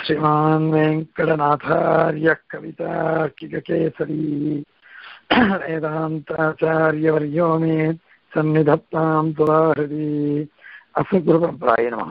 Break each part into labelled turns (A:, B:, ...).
A: श्रीमान् वेङ्कटनाथार्यः कवितार्किककेसरी वेदान्ताचार्यवर्यो मे सन्निधत्तां तुलाहृदि அசுகுருபரம்பராய நமக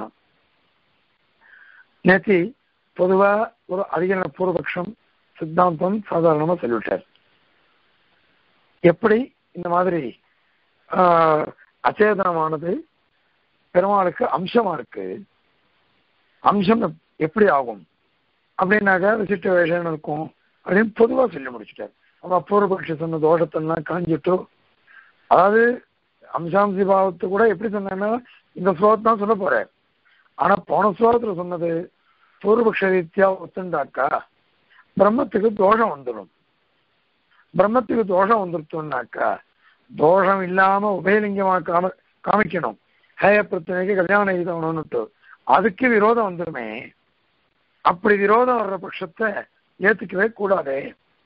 A: நேத்தி பொதுவா ஒரு அதிகரண பூர்வபக்ஷம் சித்தாந்தம் சாதாரணமா சொல்லிவிட்டார் எப்படி இந்த மாதிரி ஆஹ், அச்சேதனமானது பெருமாளுக்கு அம்சமா இருக்கு அம்சம் எப்- எப்படி ஆகும் அப்படின்னாக்கா விசிட்ட வேஷம் இருக்கும் அப்படின்னு பொதுவா சொல்லி முடிச்சுட்டார் அவன் பூர்வபக்ஷ சொன்ன தோஷத்தெல்லாம் காஞ்சிட்டு அதாவது அம்சாம்சி பாவத்தை கூட எப்படி சொன்னேன்னா இந்த ஸ்லோகத்தை தான் சொல்ல போறேன் ஆனா போன ஸ்லோகத்துல சொன்னது பூர்வபக்ஷ ரீதியா ஒத்துண்டாக்கா பிரம்மத்துக்கு தோஷம் வந்துடும் பிரம்மத்துக்கு தோஷம் வந்துருத்தோம்னாக்கா தோஷம் இல்லாம உபயலிங்கமா காம காமிக்கணும் ஹேய பிரச்சனைக்கு கல்யாணம் எழுதணும்னுட்டு அதுக்கு விரோதம் வந்துருமே அப்படி விரோதம் வர்ற பட்சத்தை ஏத்துக்கவே கூடாதே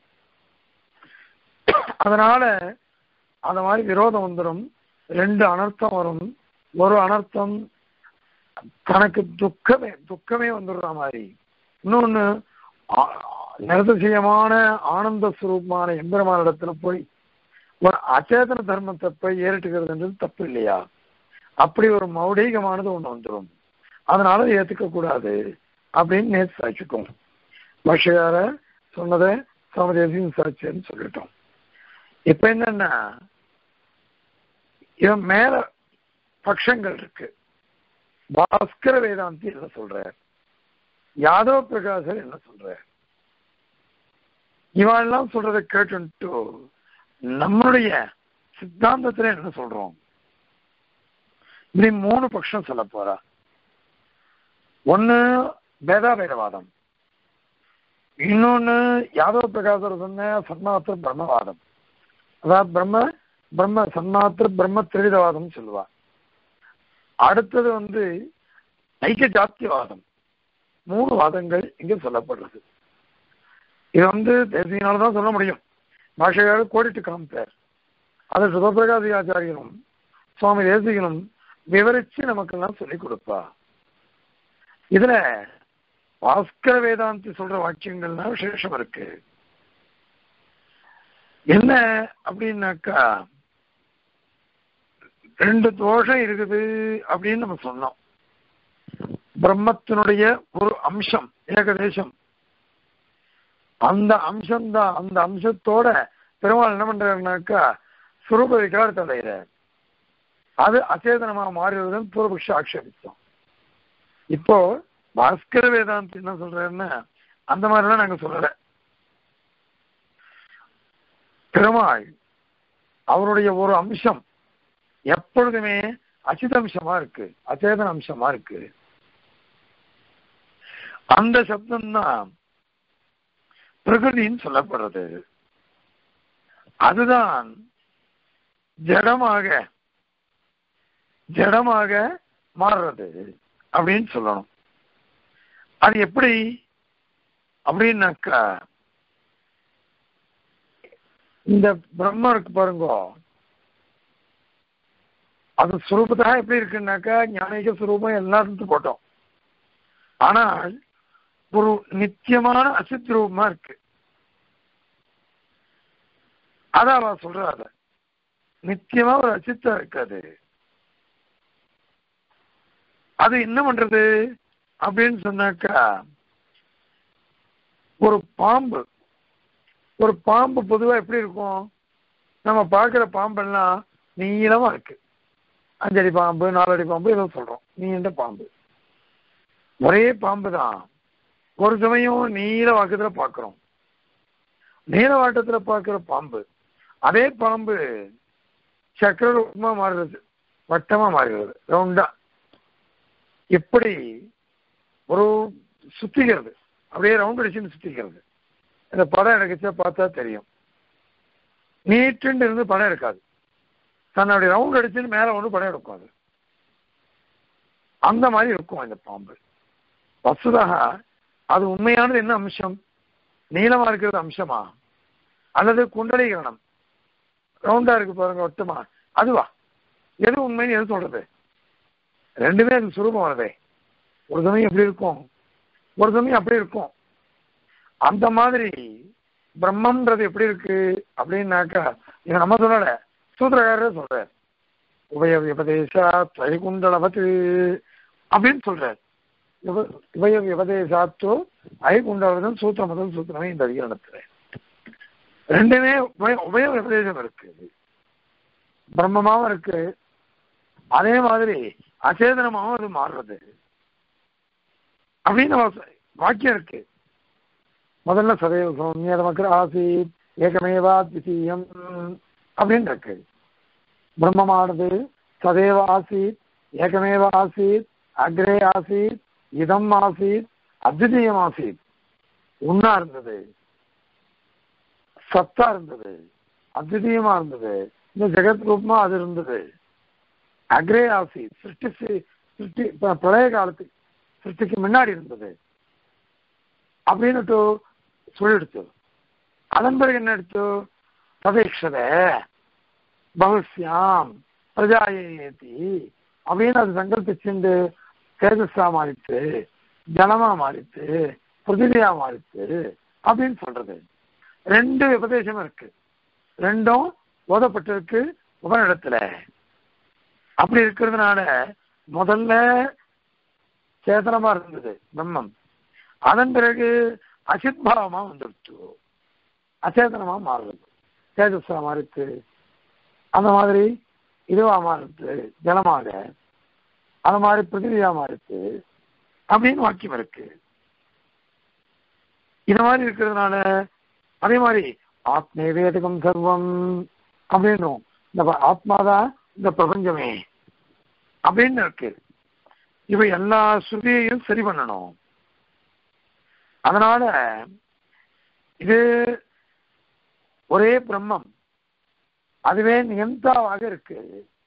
A: அதனால அந்த மாதிரி விரோதம் வந்துடும் ரெண்டு அனர்த்தம் வரும் ஒரு அனர்த்தம் தனக்கு துக்கமே துக்கமே வந்துடுற மாதிரி இன்னொன்னு ஆ- நிரதிசயமான ஆனந்த சுரூபமான எம்பெருமான இடத்துல போய் ஒரு அச்சேதன தர்மத்தை போய் ஏறிட்டுக்கிறதுன்றது தப்பு இல்லையா அப்படி ஒரு மௌடீகமானது ஒண்ணு வந்துடும் அதனால அதை ஏத்துக்க கூடாது அப்படின்னு நேற்று சாட்சிக்கும் பாஷகார சொன்னதை சமதேசியும் சாட்சியன்னு சொல்லிட்டோம் இப்ப என்னன்னா இவன் மேல பட்சங்கள் இருக்கு பாஸ்கர வேதாந்தி என்ன சொல்றார் யாதவ பிரகாசர் என்ன சொல்றார் இவெல்லாம் சொல்றதை கேட்டுட்டு நம்மளுடைய சித்தாந்தத்துல என்ன சொல்றோம் இப்படி மூணு பட்சம் சொல்ல போறா ஒண்ணு பேதாபேதவாதம் இன்னொன்னு யாதவ பிரகாசர் சொன்ன சன்மாத்திர பிரம்மவாதம் அதாவது பிரம்ம பிரம்ம சன்மாத்திர பிரம்ம திரிதவாதம் சொல்லுவா அடுத்தது வந்து ஐக்கிய ஜாத்தியவாதம் மூணு வாதங்கள் இங்க சொல்லப்படுறது இது வந்து தேசியனால தான் சொல்ல முடியும் பாஷையாளர் கோடிட்டு காமிப்பார் அதை சுதபிரகாசி ஆச்சாரியனும் சுவாமி தேசிகனும் விவரிச்சு நமக்கெல்லாம் சொல்லிக் கொடுப்பா இதுல பாஸ்கர வேதாந்தி சொல்ற வாக்கியங்கள்னா விசேஷம் இருக்கு என்ன அப்படின்னாக்கா ரெண்டு தோஷம் இருக்குது அப்படின்னு நம்ம சொன்னோம் பிரம்மத்தினுடைய ஒரு அம்சம் ஏகதேசம் அந்த அம்சம்தான் அந்த அம்சத்தோட பெருமாள் என்ன பண்றாருனாக்கா சுரூப விகாரத்தை அடைகிறார் அது அச்சேதனமா மாறுவதுன்னு பூர்வபக்ஷ ஆட்சேபித்தோம் இப்போ பாஸ்கர வேதாந்த் என்ன சொல்றாருன்னா அந்த மாதிரிலாம் நாங்க சொல்லல பெருமாள் அவருடைய ஒரு அம்சம் எப்பொழுதுமே அச்சித அம்சமா இருக்கு அச்சேதன அம்சமா இருக்கு அந்த சப்தம் தான் பிரகிருதின்னு சொல்லப்படுறது அதுதான் ஜடமாக ஜடமாக மாறுறது அப்படின்னு சொல்லணும் அது எப்படி அப்படின்னாக்கா இந்த பிரம்மம் இருக்கு பாருங்க அது சுரூபத்தாக எப்படி இருக்குன்னாக்கா ஞானிக சுரூபம் எல்லாரும் போட்டோம் ஆனால் ஒரு நித்தியமான அசித் ரூபமா இருக்கு அதான் அவன் சொல்றா அத நித்தியமா ஒரு அசித்தம் இருக்கு அது அது என்ன பண்றது அப்படின்னு சொன்னாக்கா ஒரு பாம்பு ஒரு பாம்பு பொதுவா எப்படி இருக்கும் நம்ம பார்க்கிற பாம்பெல்லாம் நீளமா இருக்கு அஞ்சடி பாம்பு நாலடி பாம்பு ஏதோ சொல்றோம் நீண்ட பாம்பு ஒரே பாம்பு தான் ஒரு சமயம் நீல வாக்கத்துல பார்க்கிறோம் நீல வாட்டத்துல பார்க்கிற பாம்பு அதே பாம்பு சக்கர ரூபமா மாறுறது வட்டமா மாறுகிறது ரவுண்டா எப்படி ஒரு சுத்திக்கிறது அப்படியே ரவுண்ட் அடிச்சுன்னு சுத்திக்கிறது இந்த படம் எடுக்கச்சா பார்த்தா தெரியும் நீட்டுன்னு இருந்து படம் எடுக்காது தன்னுடைய ரவுண்ட் அடிச்சுன்னு மேல ஒன்று படம் எடுக்கும் அது அந்த மாதிரி இருக்கும் இந்த பாம்பு வசுதாக அது உண்மையானது என்ன அம்சம் நீளமா இருக்கிறது அம்சமா அல்லது குண்டலீகரணம் ரவுண்டா இருக்கு பாருங்க ஒட்டுமா அதுவா எது உண்மைன்னு எது சொல்றது ரெண்டுமே அது சுரூபம் வருதே ஒரு சமயம் எப்படி இருக்கும் ஒரு சமயம் அப்படி இருக்கும் அந்த மாதிரி பிரம்மன்றது எப்படி இருக்கு அப்படின்னாக்கா இதை நம்ம சொல்லல சூத்திரக்காரரே சொல்றார் உபய விபதேசா வைகுண்டளவத்து அப்படின்னு சொல்றார் இவ- உபய விபதேசாத்தோ ஐகுண்டளவதன் சூத்திரம் முதல் சூத்திரமே இந்த அதிகரணத்துல ரெண்டுமே உபய- உபய விபதேசம் இருக்கு பிரம்மமாவும் இருக்கு அதே மாதிரி அச்சேதனமாவும் அது மாறுறது அப்படின்னு வா- வாக்கியம் இருக்கு முதல்ல சதேவ சௌமியதமக்கர் ஆசீத் ஏகமேவா திசீயம் அப்படின்னு இருக்கு பிரம்மமானது சதேவ ஆசீத் ஏகமேவ ஆசீத் அக்ரே ஆசீத் இதம் ஆசீத் அத்விதீயம் ஆசீத் உண்ணா இருந்தது சத்தா இருந்தது அத்விதீயமா இருந்தது இந்த ஜெகத் ரூபமா அது இருந்தது அக்ரே ஆசீத் சிருஷ்டி சி- சிருஷ்டி ப- பிரளய காலத்துக்கு சிருஷ்டிக்கு முன்னாடி இருந்தது அப்படின்னுட்டு சொல்லிடுச்சு அதன் பிறகு என்ன எடுத்து ததேக்ஷத பகுஸ்யாம் பிரஜாயேதி அப்படின்னு அது சங்கல்பிச்சுண்டு தேஜஸா மாறிச்சு ஜலமா மாறிச்சு பிருதிவியா மாறிச்சு அப்படின்னு சொல்றது ரெண்டு உபதேசம் இருக்கு ரெண்டும் ஓதப்பட்டிருக்கு உபனிடத்துல அப்படி இருக்கிறதுனால முதல்ல சேதனமா இருந்தது பிரம்மம் அதன் பிறகு அசித்பாவமா வந்துடுச்சு அச்சேதனமா மாறுறது தேஜஸா மாறித்து அந்த மாதிரி இதுவா மாறுது ஜலமாக அந்த மாதிரி பிருத்திவியா மாறுது அப்படின்னு வாக்கியம் இருக்கு இந்த மாதிரி இருக்கிறதுனால அதே மாதிரி ஆத்மே வேதகம் சர்வம் அப்படின்னும் இந்த ப- ஆத்மாதான் இந்த பிரபஞ்சமே அப்படின்னு இருக்கு இவ எல்லா ஸ்ருதியையும் சரி பண்ணணும் அதனால இது ஒரே பிரம்மம் அதுவே நியந்தாவாக இருக்கு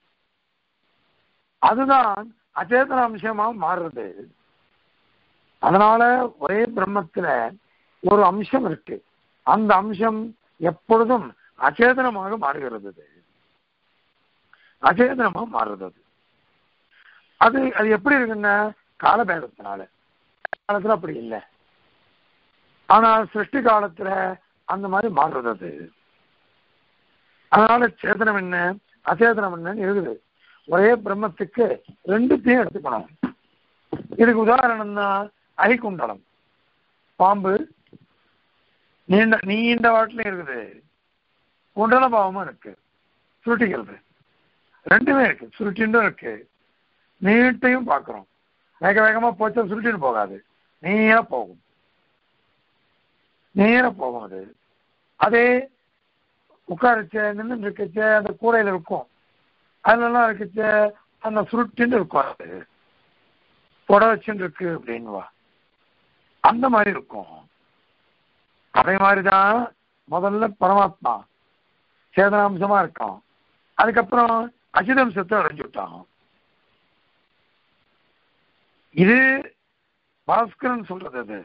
A: அதுதான் அச்சேதன அம்சமா மாறுறது அதனால ஒரே பிரம்மத்துல ஒரு அம்சம் இருக்கு அந்த அம்சம் எப்பொழுதும் அச்சேதனமாக மாறுகிறது அது. அச்சேதனமா மாறுறது அது. அது அது எப்படி இருக்குன்னா காலபேதத்தினால காலத்துல அப்படி இல்லை ஆனா சிருஷ்டி காலத்துல அந்த மாதிரி மாறுறது அது அதனால சேதனம் என்ன அச்சேதனம் என்னன்னு இருக்குது ஒரே பிரம்மத்துக்கு ரெண்டுத்தையும் எடுத்துக்கணும் இதுக்கு உதாரணம் தான் ஐகுண்டலம் பாம்பு நீண்ட நீண்ட வாட்டிலும் இருக்குது குண்டல பாவமும் இருக்கு சுருட்டிக்கிறது ரெண்டுமே இருக்கு சுருட்டின்றும் இருக்கு நீட்டையும் பார்க்கிறோம் வேக வேகமா போச்சா சுருட்டின்னு போகாது நேரா போகும் நேரா போகும் அது அதே உட்காரச்ச நின்று இருக்கச்ச அந்த கூரையில இருக்கும் அதுலலாம் இருக்கச்ச அந்த சுருட்டின்னு இருக்கும் அது புட வச்சுன்னு இருக்கு அப்படின்வா அந்த மாதிரி இருக்கும் அதே மாதிரிதான் முதல்ல பரமாத்மா சேதனாம்சமா இருக்கான் அதுக்கப்புறம் அச்சிதம்சத்தை அடைஞ்சுட்டான் இது பாஸ்கரன் சொல்றது அது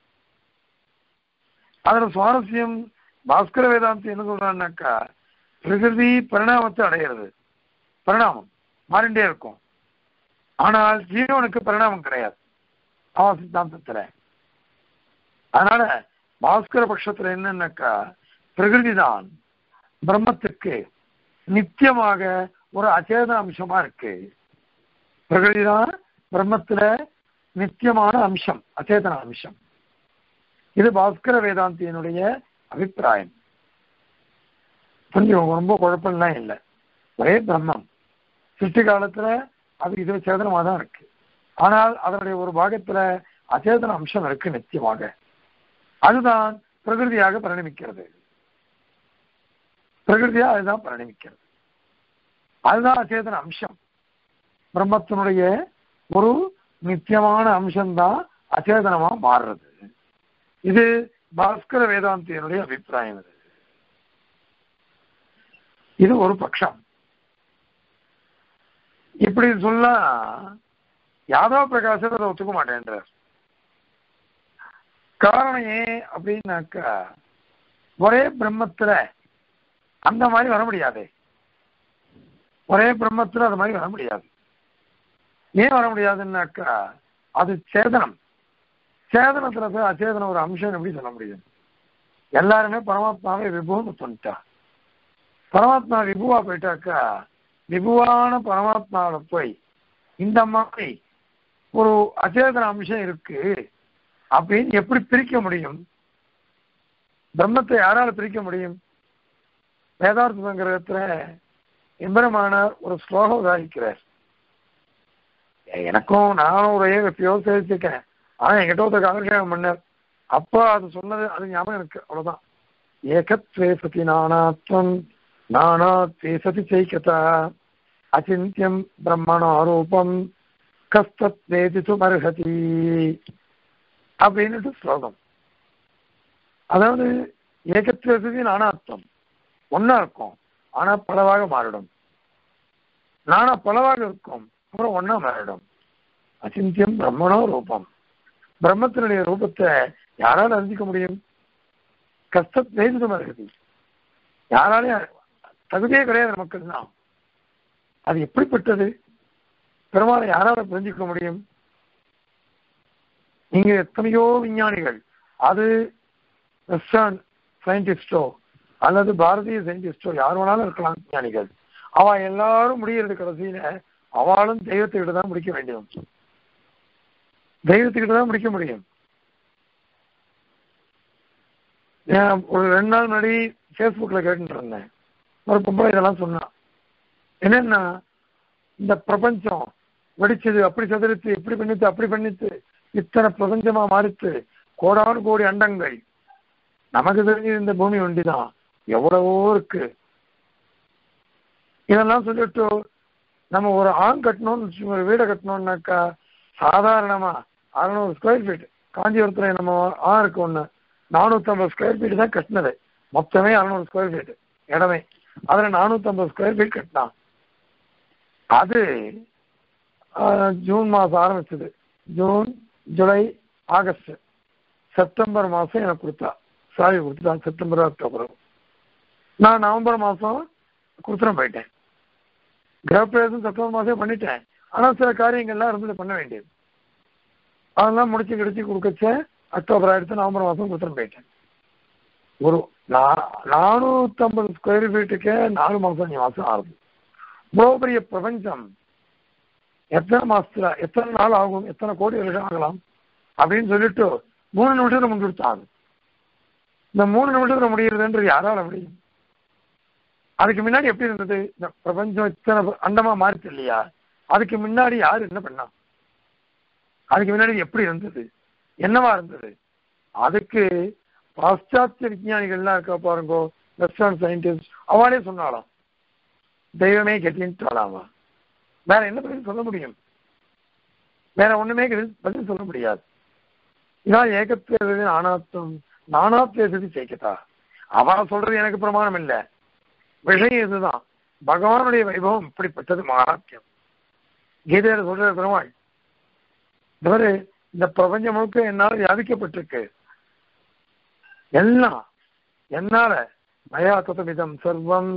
A: அதுல சுவாரஸ்யம் பாஸ்கர வேதாந்தி என்ன சொல்றான்னாக்கா பிரகிருதி பரிணாமத்தை அடைகிறது பரிணாமம் மாறிண்டே இருக்கும் ஆனால் ஜீவனுக்கு பரிணாமம் கிடையாது அவன் சித்தாந்தத்துல அதனால பாஸ்கர பட்சத்துல என்னன்னாக்கா பிரகிருதி தான் பிரம்மத்துக்கு நித்தியமாக ஒரு அச்சேதன அம்சமா இருக்கு பிரகிருதி தான் பிரம்மத்துல நித்தியமான அம்சம் அச்சேதன அம்சம் இது பாஸ்கர வேதாந்தியினுடைய அபிப்பிராயம் கொஞ்சம் ரொம்ப குழப்பம்லாம் இல்லை ஒரே பிரம்மம் சிருஷ்டி காலத்துல அது இது சேதனமா தான் இருக்கு ஆனால் அதனுடைய ஒரு பாகத்துல அச்சேதன அம்சம் இருக்கு நித்தியமாக அதுதான் பிரகிருதியாக பரிணமிக்கிறது பிரகிருதியா அதுதான் பரிணமிக்கிறது அதுதான் அச்சேதன அம்சம் பிரம்மத்தினுடைய ஒரு நித்தியமான அம்சம்தான் அச்சேதனமா மாறுறது இது பாஸ்கர வேதாந்தியனுடைய அபிப்பிராயம் இது இது ஒரு பட்சம் இப்படி சொன்னா யாதவ பிரகாசர் அதை ஒத்துக்க மாட்டேன்றார் காரணம் ஏன் அப்படின்னாக்கா ஒரே பிரம்மத்துல அந்த மாதிரி வர முடியாது ஒரே பிரம்மத்துல அது மாதிரி வர முடியாது ஏன் வர முடியாதுன்னாக்கா அது சேதனம் சேதனத்துல போய் அச்சேதனம் ஒரு அம்சம் எப்படி சொல்ல முடியும் எல்லாருமே பரமாத்மாவே விபுன்னு சொல்லிட்டா பரமாத்மா விபுவா போயிட்டாக்கா விபுவான பரமாத்மாவில போய் இந்த மாதிரி ஒரு அச்சேதன அம்சம் இருக்கு அப்படின்னு எப்படி பிரிக்க முடியும் பிரம்மத்தை யாரால பிரிக்க முடியும் வேதார்த்த சங்கிரகத்துல எம்பரமான ஒரு ஸ்லோகம் உதாரிக்கிறார் எனக்கும் நானும் ஒரு எப்பயோ தெரிஞ்சுக்கேன் ஆனா என்கிட்ட ஒருத்தர் காலக்ஷேபம் பண்ணார் அப்போ அது சொன்னது அது ஞாபகம் இருக்கு அவ்வளவுதான் ஏகத்வே சதி நானாத்வம் நானாத்வே சதி சைக்கதா அச்சிந்தியம் பிரம்மணாரூபம் கஸ்தத் வேதித்து மருகதி அப்படின்னுட்டு ஸ்லோகம் அதாவது ஏகத்வே சதி நானாத்வம் ஒன்னா இருக்கும் ஆனா பலவாக மாறிடும் நானா பலவாக இருக்கும் அப்புறம் ஒன்னா மாறிடும் அச்சிந்தியம் பிரம்மணோ ரூபம் பிரம்மத்தினுடைய ரூபத்தை யாரால அறிஞ்சிக்க முடியும் கஷ்டம் வேதிதமா இருக்குது யாராலையும் தகுதியே கிடையாது நமக்கு தான் அது எப்படிப்பட்டது பெருமாளை யாரால புரிஞ்சிக்க முடியும் நீங்க எத்தனையோ விஞ்ஞானிகள் அது வெஸ்டர்ன் சயின்டிஸ்டோ அல்லது பாரதிய சயின்டிஸ்டோ யார் வேணாலும் இருக்கலாம் விஞ்ஞானிகள் அவ எல்லாரும் முடியறது கடைசியில அவளும் தெய்வத்துக்கிட்ட தான் முடிக்க வேண்டியது தெய்வத்துக்கிட்ட தான் முடிக்க முடியும் ஏன் ஒரு ரெண்டு நாள் முன்னாடி ஃபேஸ்புக்கில் கேட்டுட்டு இருந்தேன் ஒரு பொம்பளை இதெல்லாம் சொன்னான் என்னன்னா இந்த பிரபஞ்சம் வெடிச்சது அப்படி சதுரித்து இப்படி பண்ணித்து அப்படி பண்ணித்து இத்தனை பிரபஞ்சமா மாறித்து கோடானு கோடி அண்டங்கள் நமக்கு தெரிஞ்சு இந்த பூமி ஒண்டிதான் எவ்வளவோ இருக்கு இதெல்லாம் சொல்லிட்டு நம்ம ஒரு ஆண் கட்டணும்னு வச்சுக்கோங்க, ஒரு வீடை கட்டணும்னாக்கா சாதாரணமா அறுநூறு ஸ்கொயர் ஃபீட் காஞ்சிபுரத்துல நம்ம ஆறுக்கு ஒண்ணு நானூத்தம்பது ஸ்கொயர் ஃபீட் தான் கட்டினது மொத்தமே அறுநூறு ஸ்கொயர் ஃபீட் இடமே அதுல நானூத்தம்பது ஸ்கொயர் ஃபீட் கட்டினான் அது ஆஹ், ஜூன் மாசம் ஆரம்பிச்சது ஜூன் ஜூலை ஆகஸ்ட் செப்டம்பர் மாசம் எனக்கு கொடுத்தா சாவி கொடுத்துட்டா செப்டம்பர் அக்டோபர் நான் நவம்பர் மாசம் கொடுத்துட்டு போயிட்டேன் கிரகப்பிரவேசம் செப்டம்பர் மாசம் பண்ணிட்டேன் ஆனா சில காரியங்கள்லாம் இருந்தது பண்ண வேண்டியது அதெல்லாம் முடிச்சு கிடிச்சு கொடுக்கச்ச அக்டோபர் ஆயிடுச்சு நவம்பர் மாசம் கொடுத்துட்டு போயிட்டேன் ஒரு நா- நானூத்தம்பது ஸ்கொயர் ஃபீட்டுக்கே நாலு மாசம் அஞ்சு மாசம் ஆகுது இவ்வளவு பெரிய பிரபஞ்சம் எத்தனை மாசத்துல எத்தனை நாள் ஆகும் எத்தனை கோடி வருஷம் ஆகலாம் அப்படின்னு சொல்லிட்டு மூணு நிமிஷத்துல முடிச்சுட்டாங்க இந்த மூணு நிமிஷத்துல முடியறதுன்றது யாரால முடியும் அதுக்கு முன்னாடி எப்படி இருந்தது இந்த பிரபஞ்சம் இத்தனை அண்டமா மாறிச்சு இல்லையா அதுக்கு முன்னாடி யாரு என்ன பண்ணா அதுக்கு முன்னாடி எப்படி இருந்தது என்னவா இருந்தது அதுக்கு பாশ্চাத்திய விஞ்ஞானிகள்லாம் இருக்கா பாருங்க வெஸ்டர்ன் சயின்டிஸ்ட் அவளே சொன்னாலாம் தெய்வமே கெட்டின்ட்டாலாமா வேற என்ன பதில் சொல்ல முடியும் வேற ஒண்ணுமே கிடையாது, பதில் சொல்ல முடியாது இதான் ஏகத்துவ ஆனாத்தம் நானாத்வேசதி சேர்க்கத்தா அவ சொல்றது எனக்கு பிரமாணம் இல்லை விஷயம் இதுதான் பகவானுடைய வைபவம் இப்படிப்பட்டது மகாத்யம் கீதையில சொல்ற பெருமாள் இந்த மாதிரி இந்த பிரபஞ்சம் முழுக்க என்னால் வியாபிக்கப்பட்டிருக்கு எல்லாம் என்னால மயா ததமிதம் சர்வம்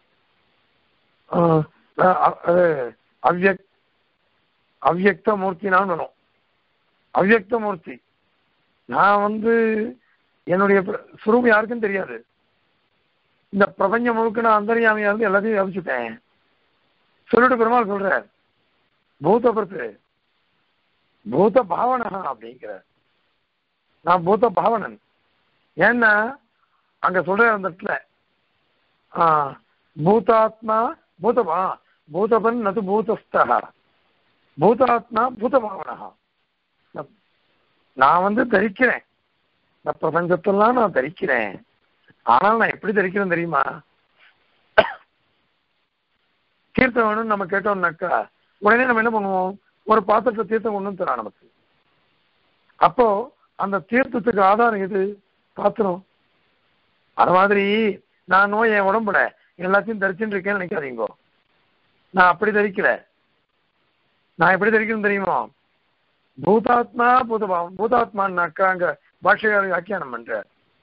A: ஆஹ், அஹ், அது அவ்யக் அவ்யக்த மூர்த்தி நான் வரும் அவ்யக்த மூர்த்தி நான் வந்து என்னுடைய பிர- சுரூபம் யாருக்கும் தெரியாது இந்த பிரபஞ்சம் முழுக்க நான் அந்தரியாமையா இருந்து எல்லாத்தையும் வியாபிச்சுட்டேன் சொல்லிட்டு பெருமாள் சொல்றார் பூத பிரத்து பூத பாவனா அப்படிங்கிற நான் பூத பாவனன் ஏன்னா அங்க சொல்ற அந்த இடத்துல ஆ, பூதாத்மா பூதமா பூதபன் நது பூதஸ்தா பூதாத்மா பூதபாவனா நான் வந்து தரிக்கிறேன் இந்த பிரபஞ்சத்தெல்லாம் நான் தரிக்கிறேன் ஆனால் நான் எப்படி தரிக்கிறேன் தெரியுமா தீர்த்தம் வேணும்னு நம்ம கேட்டோம்னாக்கா உடனே நம்ம என்ன பண்ணுவோம் ஒரு பாத்திரத்தை தீர்த்தம் கொண்டு வந்து தரான் நமக்கு அப்போ அந்த தீர்த்தத்துக்கு ஆதாரம் எது பாத்திரம் அது மாதிரி நான் நோய் என் உடம்புல எல்லாத்தையும் தரிச்சுட்டு இருக்கேன்னு நினைக்காதீங்க நான் அப்படி தரிக்கல நான் எப்படி தரிக்கணும் தெரியுமா பூதாத்மா பூதபாவம் பூதாத்மான்னாக்கா அங்க பாஷையாளர் வியாக்கியானம் பண்ற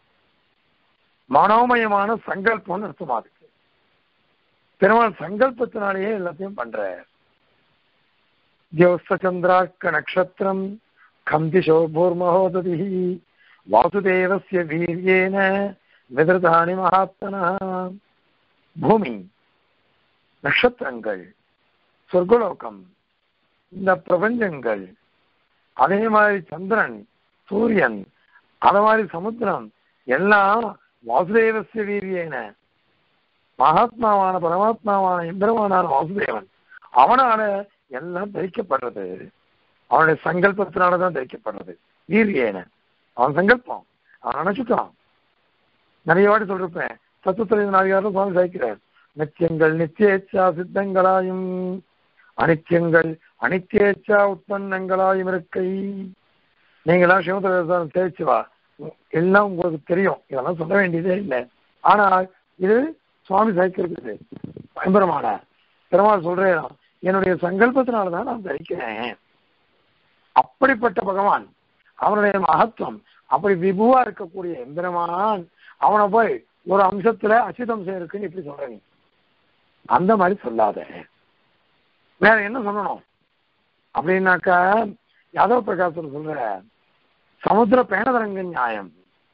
A: மனோமயமான சங்கல்பம்னு அர்த்தமா இருக்கு பெருமாள் சங்கல்பத்தினாலேயே எல்லாத்தையும் பண்ற தியோஸ்த சந்திராக்க நட்சத்திரம் கந்திஷோ பூர்மஹோததி வாசுதேவஸ்ய வீரியேன விதிருதானி மகாத்மனா பூமி நட்சத்திரங்கள் சொர்க்கலோகம் இந்த பிரபஞ்சங்கள் அதே மாதிரி சந்திரன் சூரியன் அதே மாதிரி சமுத்திரம் எல்லாம் வாசுதேவஸ்ய வீரியேன மகாத்மாவான பரமாத்மாவான எம்பெருமானான வாசுதேவன் அவனால எல்லாம் தரிக்கப்படுறது அவனுடைய சங்கல்பத்தினாலதான் தரிக்கப்படுறது வீரியேன அவன் சங்கல்பம் அவன் நினைச்சுட்டான் நிறைய வாட்டி சொல்லிருப்பேன் தத்துவத்துறை நாளிகாரம் சுவாமி சாய்க்கிறார் நித்தியங்கள் நித்தியேச்சா சித்தங்களாயும் அனித்தியங்கள் அனித்தியேச்சா உற்பன்னங்களாயும் இருக்கை நீங்களாம் சிவத்துல தேய்ச்சி வா எல்லாம் உங்களுக்கு தெரியும் இதெல்லாம் சொல்ல வேண்டியதே இல்லை ஆனால் இது சுவாமி சாய்க்கிறது பயங்கரமான பெருமாள் சொல்றேன் என்னுடைய சங்கல்பத்தினாலதான் நான் தரிக்கிறேன் அப்படிப்பட்ட பகவான் அவனுடைய மகத்துவம் அப்படி விபுவா இருக்கக்கூடிய எந்திரமான் அவனை போய் ஒரு அம்சத்துல அசிதம்சம் இருக்குன்னு இப்படி சொல்ற நீ அந்த மாதிரி சொல்லாத வேற என்ன சொல்லணும் அப்படின்னாக்கா யாதவ பிரகாசர் சொல்ற சமுத்திர பேணதரங்க நியாயம்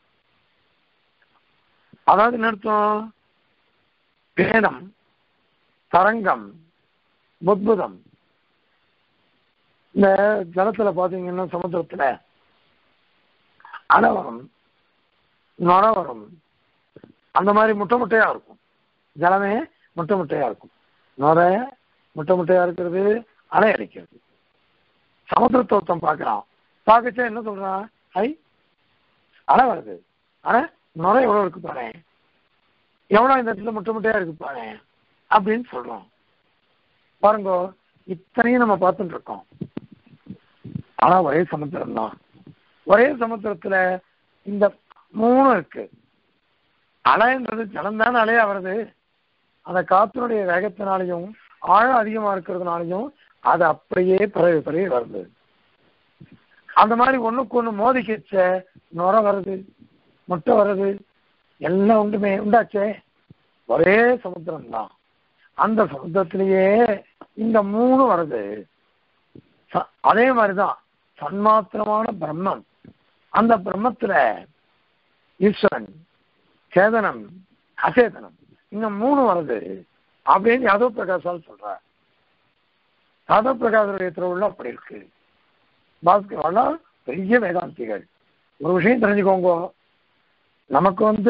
A: அதாவது என்ன அர்த்தம் பேடம் தரங்கம் புத்புதம் இந்த ஜலத்துல பாத்தீங்கன்னா சமுத்திரத்துல அலை வரும் நுர வரும் அந்த மாதிரி முட்டை முட்டையா இருக்கும் ஜலமே முட்டை முட்டையா இருக்கும் நுர முட்டை முட்டையா இருக்கிறது அலை அடிக்கிறது சமுத்திரத்தை ஒருத்தன் பார்க்கறான் பார்க்கச்சா என்ன சொல்றான் ஐ அலை வருது ஆனா நுரை எவ்வளவு இருக்கு பாரு எவ்வளவு இந்த இடத்துல முட்டை முட்டையா இருக்கு பாரு அப்படின்னு சொல்றோம் பாருங்க இத்தனையும் நம்ம பார்த்துட்டு இருக்கோம் ஆனா ஒரே சமுத்திரம் தான் ஒரே சமுத்திரத்துல இந்த மூணு இருக்கு அலைன்றது ஜலம்தானே அலையா வருது அந்த காத்தினுடைய வேகத்தினாலையும் ஆழம் அதிகமா இருக்கிறதுனாலையும் அது அப்படியே பரவி பரவி வருது அந்த மாதிரி ஒண்ணுக்கு ஒண்ணு மோதிக்கிச்ச நுர வருது முட்டை வருது எல்லாம் உண்டுமே உண்டாச்சே ஒரே சமுத்திரம் தான் அந்த சமுத்திரத்திலேயே இந்த மூணு வருது ச- அதே மாதிரிதான் சன்மாத்திரமான பிரம்மம் அந்த பிரம்மத்துல ஈஸ்வரன் சேதனம் அசேதனம் இந்த மூணு வருது அப்படின்னு யாதவ் பிரகாஷால் சொல்றார் யாதவ் பிரகாஷுடைய திருவுள்ள அப்படி இருக்கு பாஸ்கர் பெரிய வேதாந்திகள் ஒரு விஷயம் தெரிஞ்சுக்கோங்க நமக்கு வந்து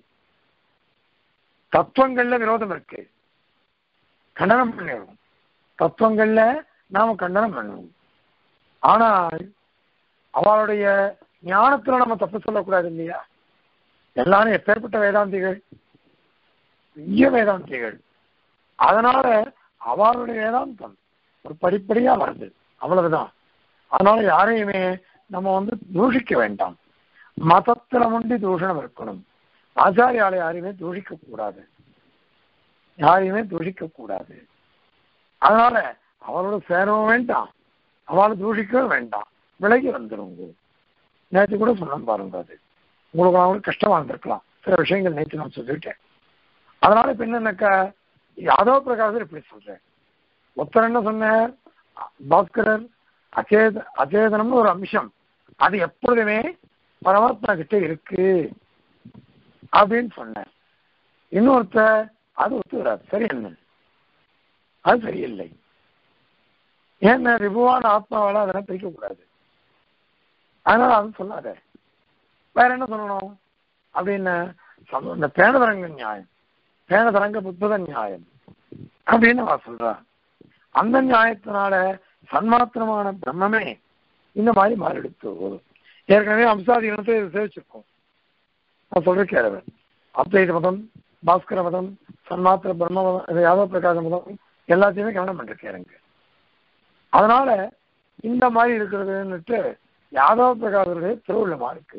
A: தத்துவங்கள்ல விரோதம் இருக்கு கண்டனம் பண்ணிடுவோம் தத்துவங்கள்ல நாம கண்டனம் பண்ணுவோம் ஆனால் அவளுடைய ஞானத்துல நம்ம தப்பு சொல்லக்கூடாது இல்லையா எல்லாரும் எப்பேற்பட்ட வேதாந்திகள் பெரிய வேதாந்திகள் அதனால அவளுடைய வேதாந்தம் ஒரு படிப்படியா வருது அவ்வளவுதான் அதனால யாரையுமே நம்ம வந்து தூஷிக்க வேண்டாம் மதத்துல முண்டி தூஷணம் இருக்கணும் ஆச்சாரியால யாரையுமே தூஷிக்க கூடாது யாரையுமே தூஷிக்க கூடாது அதனால அவரோட சேரவும் வேண்டாம் அவளை தூஷிக்கவும் வேண்டாம் விலகி வந்துருங்க நேற்று கூட சொன்னேன் பாருங்க அது உங்களுக்கு அவங்களுக்கு கஷ்டமா இருந்திருக்கலாம் சில விஷயங்கள் நேற்று நான் சொல்லிட்டேன் அதனால இப்ப என்னன்னாக்கா யாதவ பிரகாசர் இப்படி சொல்றேன் ஒருத்தர் என்ன சொன்னார் பாஸ்கரர் அச்சேத அச்சேதனம்னு ஒரு அம்சம் அது எப்பொழுதுமே பரமாத்மா கிட்ட இருக்கு அப்படின்னு சொன்னார் இன்னொருத்தர் அது ஒத்துக்கிறார் சரி என்ன அது சரியில்லை ஏன்னா ரிபுவான ஆத்மாவால அதெல்லாம் பிரிக்க கூடாது அதனால அது சொல்லாத வேற என்ன சொல்லணும் அப்படின்னு சம- இந்த பேணதரங்க நியாயம் பேணதரங்க புத்தக நியாயம் அப்படின்னு அவ சொல்றா அந்த நியாயத்தினால சன்மாத்திரமான பிரம்மமே இந்த மாதிரி மாறிடுத்து ஏற்கனவே அம்சாதி இனத்தை சேவிச்சிருக்கோம் நான் சொல்றேன் அத்வைத மதம் பாஸ்கர மதம் சன்மாத்திர பிரம்ம மதம் இது யாதவ பிரகாச மதம் எல்லாத்தையுமே கவனம் பண்ணிருக்கேன் அதனால இந்த மாதிரி இருக்கிறதுன்னுட்டு யாதவ பிரகாசருடைய திருவுள்ளமா இருக்கு